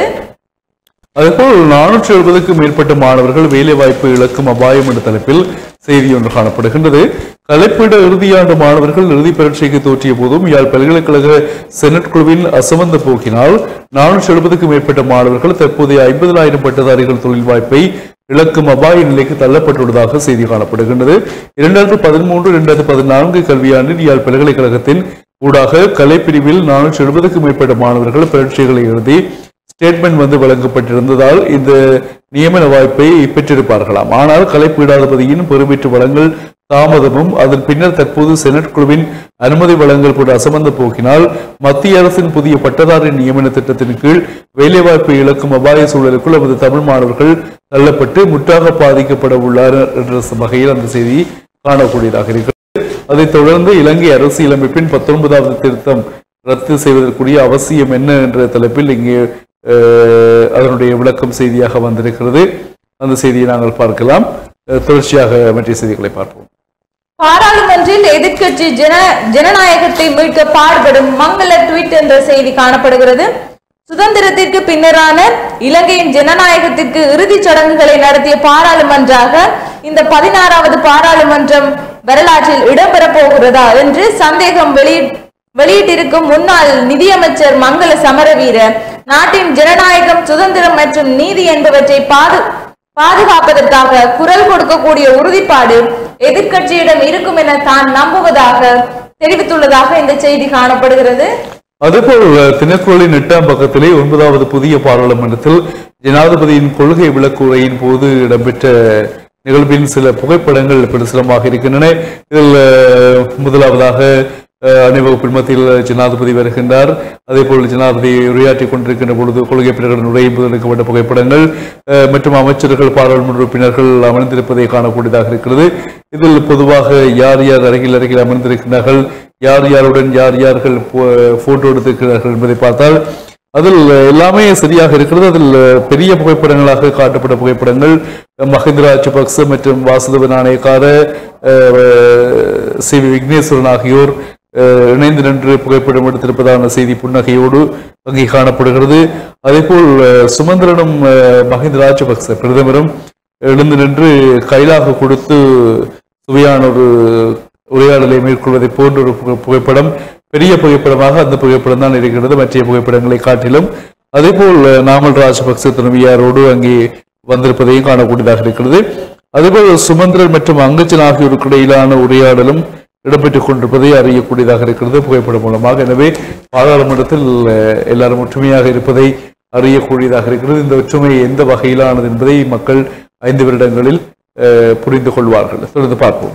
அதேபோல் நானூற்றி எழுபதுக்கும் மேற்பட்ட மாணவர்கள் வேலைவாய்ப்பு இழக்கும் அபாயம் என்ற தலைப்பில் செய்தி ஒன்று காணப்படுகின்றது கலைப்பிட இறுதியாண்டு மாணவர்கள் இறுதி பரீட்சைக்கு தோற்றிய போதும் யாழ் பல்கலைக்கழக செனட் குழுவின் அசமந்த போக்கினால் நானூற்றி எழுபதுக்கும் மேற்பட்ட மாணவர்கள் தற்போதைய ஐம்பதாயிரம் பட்டதாரிகள் தொழில் வாய்ப்பை இழக்கும் அபாய நிலைக்கு தள்ளப்பட்டுள்ளதாக செய்தி காணப்படுகின்றது இரண்டாயிரத்து பதிமூன்று இரண்டாயிரத்து பதினான்கு கல்வியாண்டில் யாழ் பல்கலைக்கழகத்தின் ஊடாக கலைப்பிரிவில் நானூற்றி எழுபதுக்கும் மேற்பட்ட மாணவர்கள் பரீட்சைகளை எழுதி ஸ்டேட்மெண்ட் வந்து வழங்கப்பட்டிருந்ததால் இந்த நியமன வாய்ப்பை பெற்றிருப்பார்களாம் ஆனால் கலைப்பீடாதிபதியின் பெருமிற்று வழங்கல் தாமதமும் அதன் பின்னர் தற்போது செனட் குழுவின் அனுமதி வழங்கல் கூட அசமந்த போக்கினால் மத்திய அரசின் புதிய பட்டதாரி நியமன திட்டத்தின் கீழ் வேலைவாய்ப்பை இழக்கும் அபாய சூழலுக்குள் நமது தமிழ் மாணவர்கள் தள்ளப்பட்டு முற்றாக பாதிக்கப்பட உள்ளார் என்ற வகையில் அந்த செய்தி காணக்கூடியதாக இருக்கிறது அதைத் தொடர்ந்து இலங்கை அரசியலமைப்பின் பத்தொன்பதாவது திருத்தம் ரத்து செய்வதற்குரிய அவசியம் என்ன என்ற தலைப்பில் இங்கே அஹ், அதனுடைய விளக்கம் செய்தியாக வந்திருக்கிறது அந்த செய்தியை நாங்கள் பார்க்கலாம் அஹ், தொடர்ச்சியாக மற்ற செய்திகளை பார்ப்போம் பாராளுமன்றில் எதிர்க்கட்சி ஜன ஜனநாயகத்தை மீட்க பாடுபடும் மங்கள ட்வீட் என்ற செய்தி காணப்படுகிறது சுதந்திரத்திற்கு பின்னரான இலங்கையின் ஜனநாயகத்திற்கு இறுதிச் சடங்குகளை நடத்திய பாராளுமன்றாக இந்த பதினாறாவது பாராளுமன்றம் வரலாற்றில் இடம்பெறப் போகிறதா என்று சந்தேகம் வெளி வெளியிட்டிருக்கும் முன்னாள் நிதியமைச்சர் மங்கள சமரவீர நாட்டின் ஜனநாயகம் சுதந்திரம் மற்றும் நீதி என்பவற்றை பாது பாதுகாப்பதற்காக குரல் கொடுக்கக்கூடிய உறுதிப்பாடு எதிர்க்கட்சியிடம் இருக்கும் என தான் நம்புவதாக தெரிவித்துள்ளதாக இந்த செய்தி காணப்படுகிறது அதேபோல் தினக்குரலின் எட்டாம் பக்கத்திலே ஒன்பதாவது புதிய பாராளுமன்றத்தில் ஜனாதிபதியின் கொள்கை விளக்குரையின் போது இடம்பெற்ற நிகழ்வின் சில புகைப்படங்கள் பிரசுரமாக இருக்கின்றன இதில் அஹ், முதலாவதாக அஹ், அணிவகுப்பின் மத்தியில் ஜனாதிபதி வருகின்றார் அதே போல் ஜனாதிபதி உரையாற்றிக் கொண்டிருக்கின்ற பொழுது கொள்கை பிரகடன உரையின் போது எடுக்கப்பட்ட புகைப்படங்கள் அஹ், மற்றும் அமைச்சர்கள் பாராளுமன்ற உறுப்பினர்கள் அமர்ந்திருப்பதை காணக்கூடியதாக இருக்கிறது இதில் பொதுவாக யார் யார் அருகில் அருகில் அமர்ந்திருக்கிறார்கள் யார் யாருடன் யார் யார்கள் போ- போட்டோ எடுத்திருக்கிறார்கள் என்பதை பார்த்தால் அதில் எல்லாமே சரியாக இருக்கிறது அதில் பெரிய புகைப்படங்களாக காட்டப்பட்ட புகைப்படங்கள் மஹிந்த ராஜபக்ச மற்றும் வாசுதேவ நாணயக்கார அஹ், சி வி விக்னேஸ்வரன் ஆகியோர் அஹ், இணைந்து நின்று புகைப்படம் எடுத்திருப்பதான செய்தி புன்னகையோடு அங்கே காணப்படுகிறது அதேபோல் அஹ், சுமந்திரனும் அஹ், மஹிந்த ராஜபக்ச பிரதமரும் எழுந்து நின்று கைலாக கொடுத்து சுவையான ஒரு உரையாடலை மேற்கொள்வதை போன்ற ஒரு புகை- புகைப்படம் பெரிய புகைப்படமாக அந்த புகைப்படம் தான் இருக்கிறது மற்ற புகைப்படங்களை காட்டிலும் அதேபோல் அஹ், நாமல் ராஜபக்ச துணைவியாரோடு அங்கே வந்திருப்பதையும் காணக்கூடியதாக இருக்கிறது அதேபோல் சுமந்திரன் மற்றும் அங்கச்சன் ஆகியோருக்கு இடையிலான உரையாடலும் இடம்பெற்றுக் கொண்டிருப்பதை அறியக்கூடியதாக இருக்கிறது புகைப்படம் மூலமாக எனவே பாராளுமன்றத்தில் அஹ், எல்லாரும் ஒற்றுமையாக இருப்பதை அறியக்கூடியதாக இருக்கிறது இந்த ஒற்றுமை எந்த வகையிலானது என்பதை மக்கள் ஐந்து வருடங்களில் அஹ், புரிந்து கொள்வார்கள் தொடர்ந்து பார்ப்போம்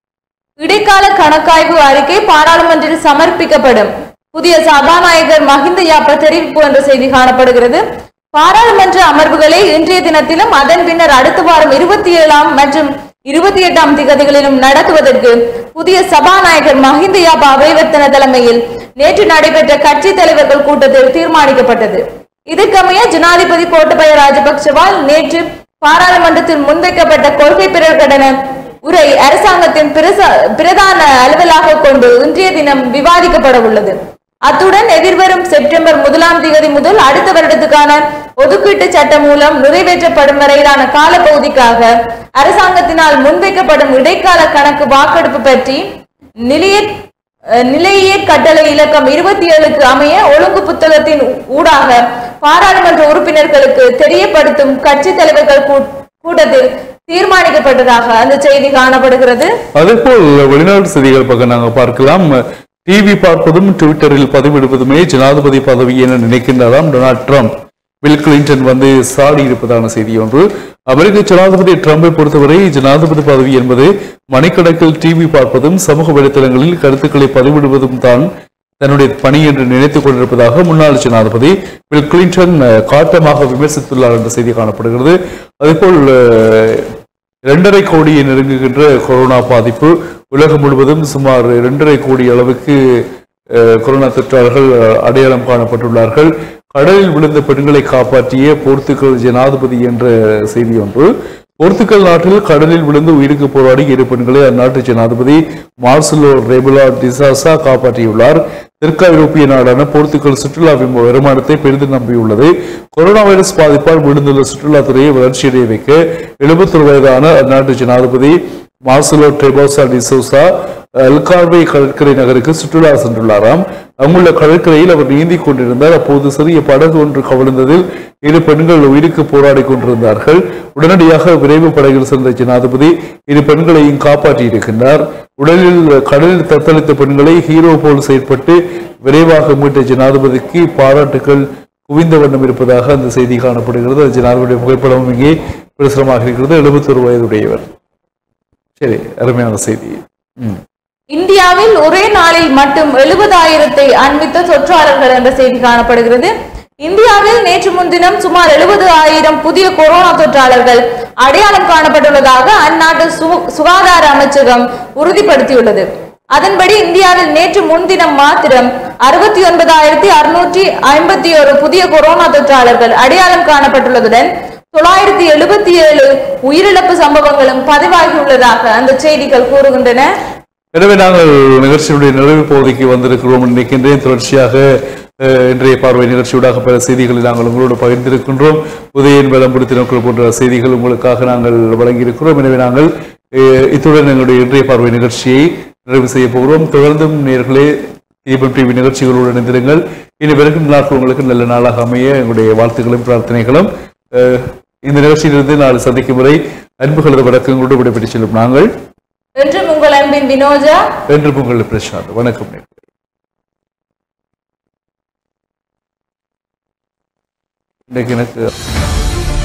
இடைக்கால கணக்காய்வு அறிக்கை பாராளுமன்றத்தில் சமர்ப்பிக்கப்படும் புதிய சபாநாயகர் மஹிந்த யாப்ப தெரிவிப்பு என்ற செய்தி காணப்படுகிறது பாராளுமன்ற அமர்வுகளை இன்றைய தினத்திலும் அதன் பின்னர் அடுத்த வாரம் இருபத்தி ஏழாம் மற்றும் இருபத்தி எட்டாம் திகதிகளிலும் நடத்துவதற்கு புதிய சபாநாயகர் மஹிந்த யாப்ப அபயவர்த்தன தலைமையில் நேற்று நடைபெற்ற கட்சி தலைவர்கள் கூட்டத்தில் தீர்மானிக்கப்பட்டது இதற்கமைய ஜனாதிபதி கோட்டபய ராஜபக்சவால் நேற்று பாராளுமன்றத்தில் முன்வைக்கப்பட்ட கொள்கை பிரகடன உரை அரசாங்கத்தின் பிரச- பிரதான அலுவலாக கொண்டு இன்றைய தினம் விவாதிக்கப்பட உள்ளது அத்துடன் எதிர்வரும் செப்டம்பர் முதலாம் தேதி முதல் அடுத்த வருடத்துக்கான ஒதுக்கீட்டு சட்டம் மூலம் நிறைவேற்றப்படும் வரையிலான காலப்பகுதிக்காக அரசாங்கத்தினால் முன்வைக்கப்படும் இடைக்கால கணக்கு வாக்கெடுப்பு பற்றி நிலைய அஹ், நிலைய கட்டளை இலக்கம் இருபத்தி ஏழுக்கு அமைய ஒழுங்கு புத்தகத்தின் ஊடாக பாராளுமன்ற உறுப்பினர்களுக்கு தெரியப்படுத்தும் கட்சி தலைவர்கள் கூ- கூட்டத்தில் தீர்மானிக்கப்பட்டதாக அந்த செய்தி காணப்படுகிறது அதேபோல் வெளிநாட்டு செய்திகள் பக்கம் நாங்கள் பார்க்கலாம் டிவி பார்ப்பதும் ட்விட்டரில் பதிவிடுவதுமே ஜனாதிபதி பதவி என நினைக்கின்றாராம் டொனால்ட் ட்ரம்ப் பில் கிளின்டன் வந்து சாடி இருப்பதான செய்தி ஒன்று அமெரிக்க ஜனாதிபதி ட்ரம்பை பொறுத்தவரை ஜனாதிபதி பதவி என்பது மணிக்கணக்கில் டிவி பார்ப்பதும் சமூக வலைத்தளங்களில் கருத்துக்களை பதிவிடுவதும் தான் தன்னுடைய பணி என்று நினைத்துக் கொண்டிருப்பதாக முன்னாள் ஜனாதிபதி பில் கிளின்டன் அஹ், காட்டமாக விமர்சித்துள்ளார் என்ற செய்தி காணப்படுகிறது அதேபோல் அஹ், இரண்டரை கோடியை நெருங்குகின்ற கொரோனா பாதிப்பு உலகம் முழுவதும் சுமார் இரண்டரை கோடி அளவுக்கு அஹ், கொரோனா தொற்றாளர்கள் அஹ், அடையாளம் காணப்பட்டுள்ளார்கள் கடலில் விழுந்த பெண்களை காப்பாற்றிய போர்த்துகல் ஜனாதிபதி என்ற செய்தி ஒன்று போர்த்துகல் நாட்டில் கடலில் விழுந்து உயிருக்கு போராடி இரு பெண்களை அந்நாட்டு ஜனாதிபதி மார்சலோ ரெபுலா டிசாசா காப்பாற்றியுள்ளார் தெற்கு ஐரோப்பிய நாடான போர்த்துகல் சுற்றுலா விம- வருமானத்தை பெரிதும் நம்பியுள்ளது கொரோனா வைரஸ் பாதிப்பால் விழுந்துள்ள சுற்றுலாத்துறையை வளர்ச்சியடைய வைக்க எழுபத்தொரு வயதான அந்நாட்டு ஜனாதிபதி மார்சலோ டெபோசா டிசோசா அல்கார்வே கடற்கரை நகருக்கு சுற்றுலா சென்றுள்ளாராம் அங்குள்ள கடற்கரையில் அவர் நீந்திக் கொண்டிருந்தார் அப்போது சிறிய படகு ஒன்று கவிழ்ந்ததில் இரு பெண்கள் உயிருக்கு போராடி கொண்டிருந்தார்கள் உடனடியாக விரைவு படகில் சென்ற ஜனாதிபதி இரு பெண்களையும் காப்பாற்றியிருக்கின்றார் உடலில் கடலில் தத்தளித்த பெண்களை ஹீரோ போல் செயற்பட்டு விரைவாக மீட்ட ஜனாதிபதிக்கு பாராட்டுகள் குவிந்த வண்ணம் இருப்பதாக அந்த செய்தி காணப்படுகிறது அந்த ஜனாதிபதியுடைய புகைப்படமும் இங்கே பிரசுரமாக இருக்கிறது எழுபத்தொரு வயதுடையவர் சரி அருமையான செய்தி ம். இந்தியாவில் ஒரே நாளில் மட்டும் எழுபதாயிரத்தை அண்மித்த தொற்றாளர்கள் என்ற செய்தி காணப்படுகிறது இந்தியாவில் நேற்று முன்தினம் சுமார் எழுபது ஆயிரம் புதிய கொரோனா தொற்றாளர்கள் அடையாளம் காணப்பட்டுள்ளதாக அந்நாட்டு சு- சுகாதார அமைச்சகம் உறுதிப்படுத்தியுள்ளது அதன்படி இந்தியாவில் நேற்று முன்தினம் மாத்திரம் அறுபத்தி ஒன்பதாயிரத்தி அறுநூற்றி ஐம்பத்தி ஒரு புதிய கொரோனா தொற்றாளர்கள் அடையாளம் காணப்பட்டுள்ளதுடன் தொள்ளாயிரத்தி எழுபத்தி ஏழு உயிரிழப்பு சம்பவங்களும் பதிவாகியுள்ளதாக அந்த செய்திகள் கூறுகின்றன எனவே நாங்கள் நிகழ்ச்சியுடைய நிறைவு பகுதிக்கு வந்திருக்கிறோம் நினைக்கின்றேன் தொடர்ச்சியாக அஹ், இன்றைய பார்வை நிகழ்ச்சியூடாக பல செய்திகளை நாங்கள் உங்களோடு பகிர்ந்திருக்கின்றோம் உதயன் பலம் பிடித்திருக்கிற போன்ற செய்திகள் உங்களுக்காக நாங்கள் வழங்கியிருக்கிறோம் எனவே நாங்கள் அஹ், இத்துடன் எங்களுடைய இன்றைய பார்வை நிகழ்ச்சியை நிறைவு செய்ய போகிறோம் தொடர்ந்தும் நேர்களே தீபம் டிவி நிகழ்ச்சிகளோடு இணைந்திருங்கள் இனி வருகின்ற நாட்கள் உங்களுக்கு நல்ல நாளாக அமைய எங்களுடைய வாழ்த்துக்களும் பிரார்த்தனைகளும் அஹ், இந்த நிகழ்ச்சியிலிருந்து நாளை சந்திக்கும் வரை அன்புகளது வணக்கங்களோடு விடைபெற்று செல்லும் நாங்கள் என்றும் உங்கள் அன்பின் வினோஜா என்று உங்கள் பிரசாந்த் வணக்கம் நேயர்களே. இன்னைக்கு எனக்கு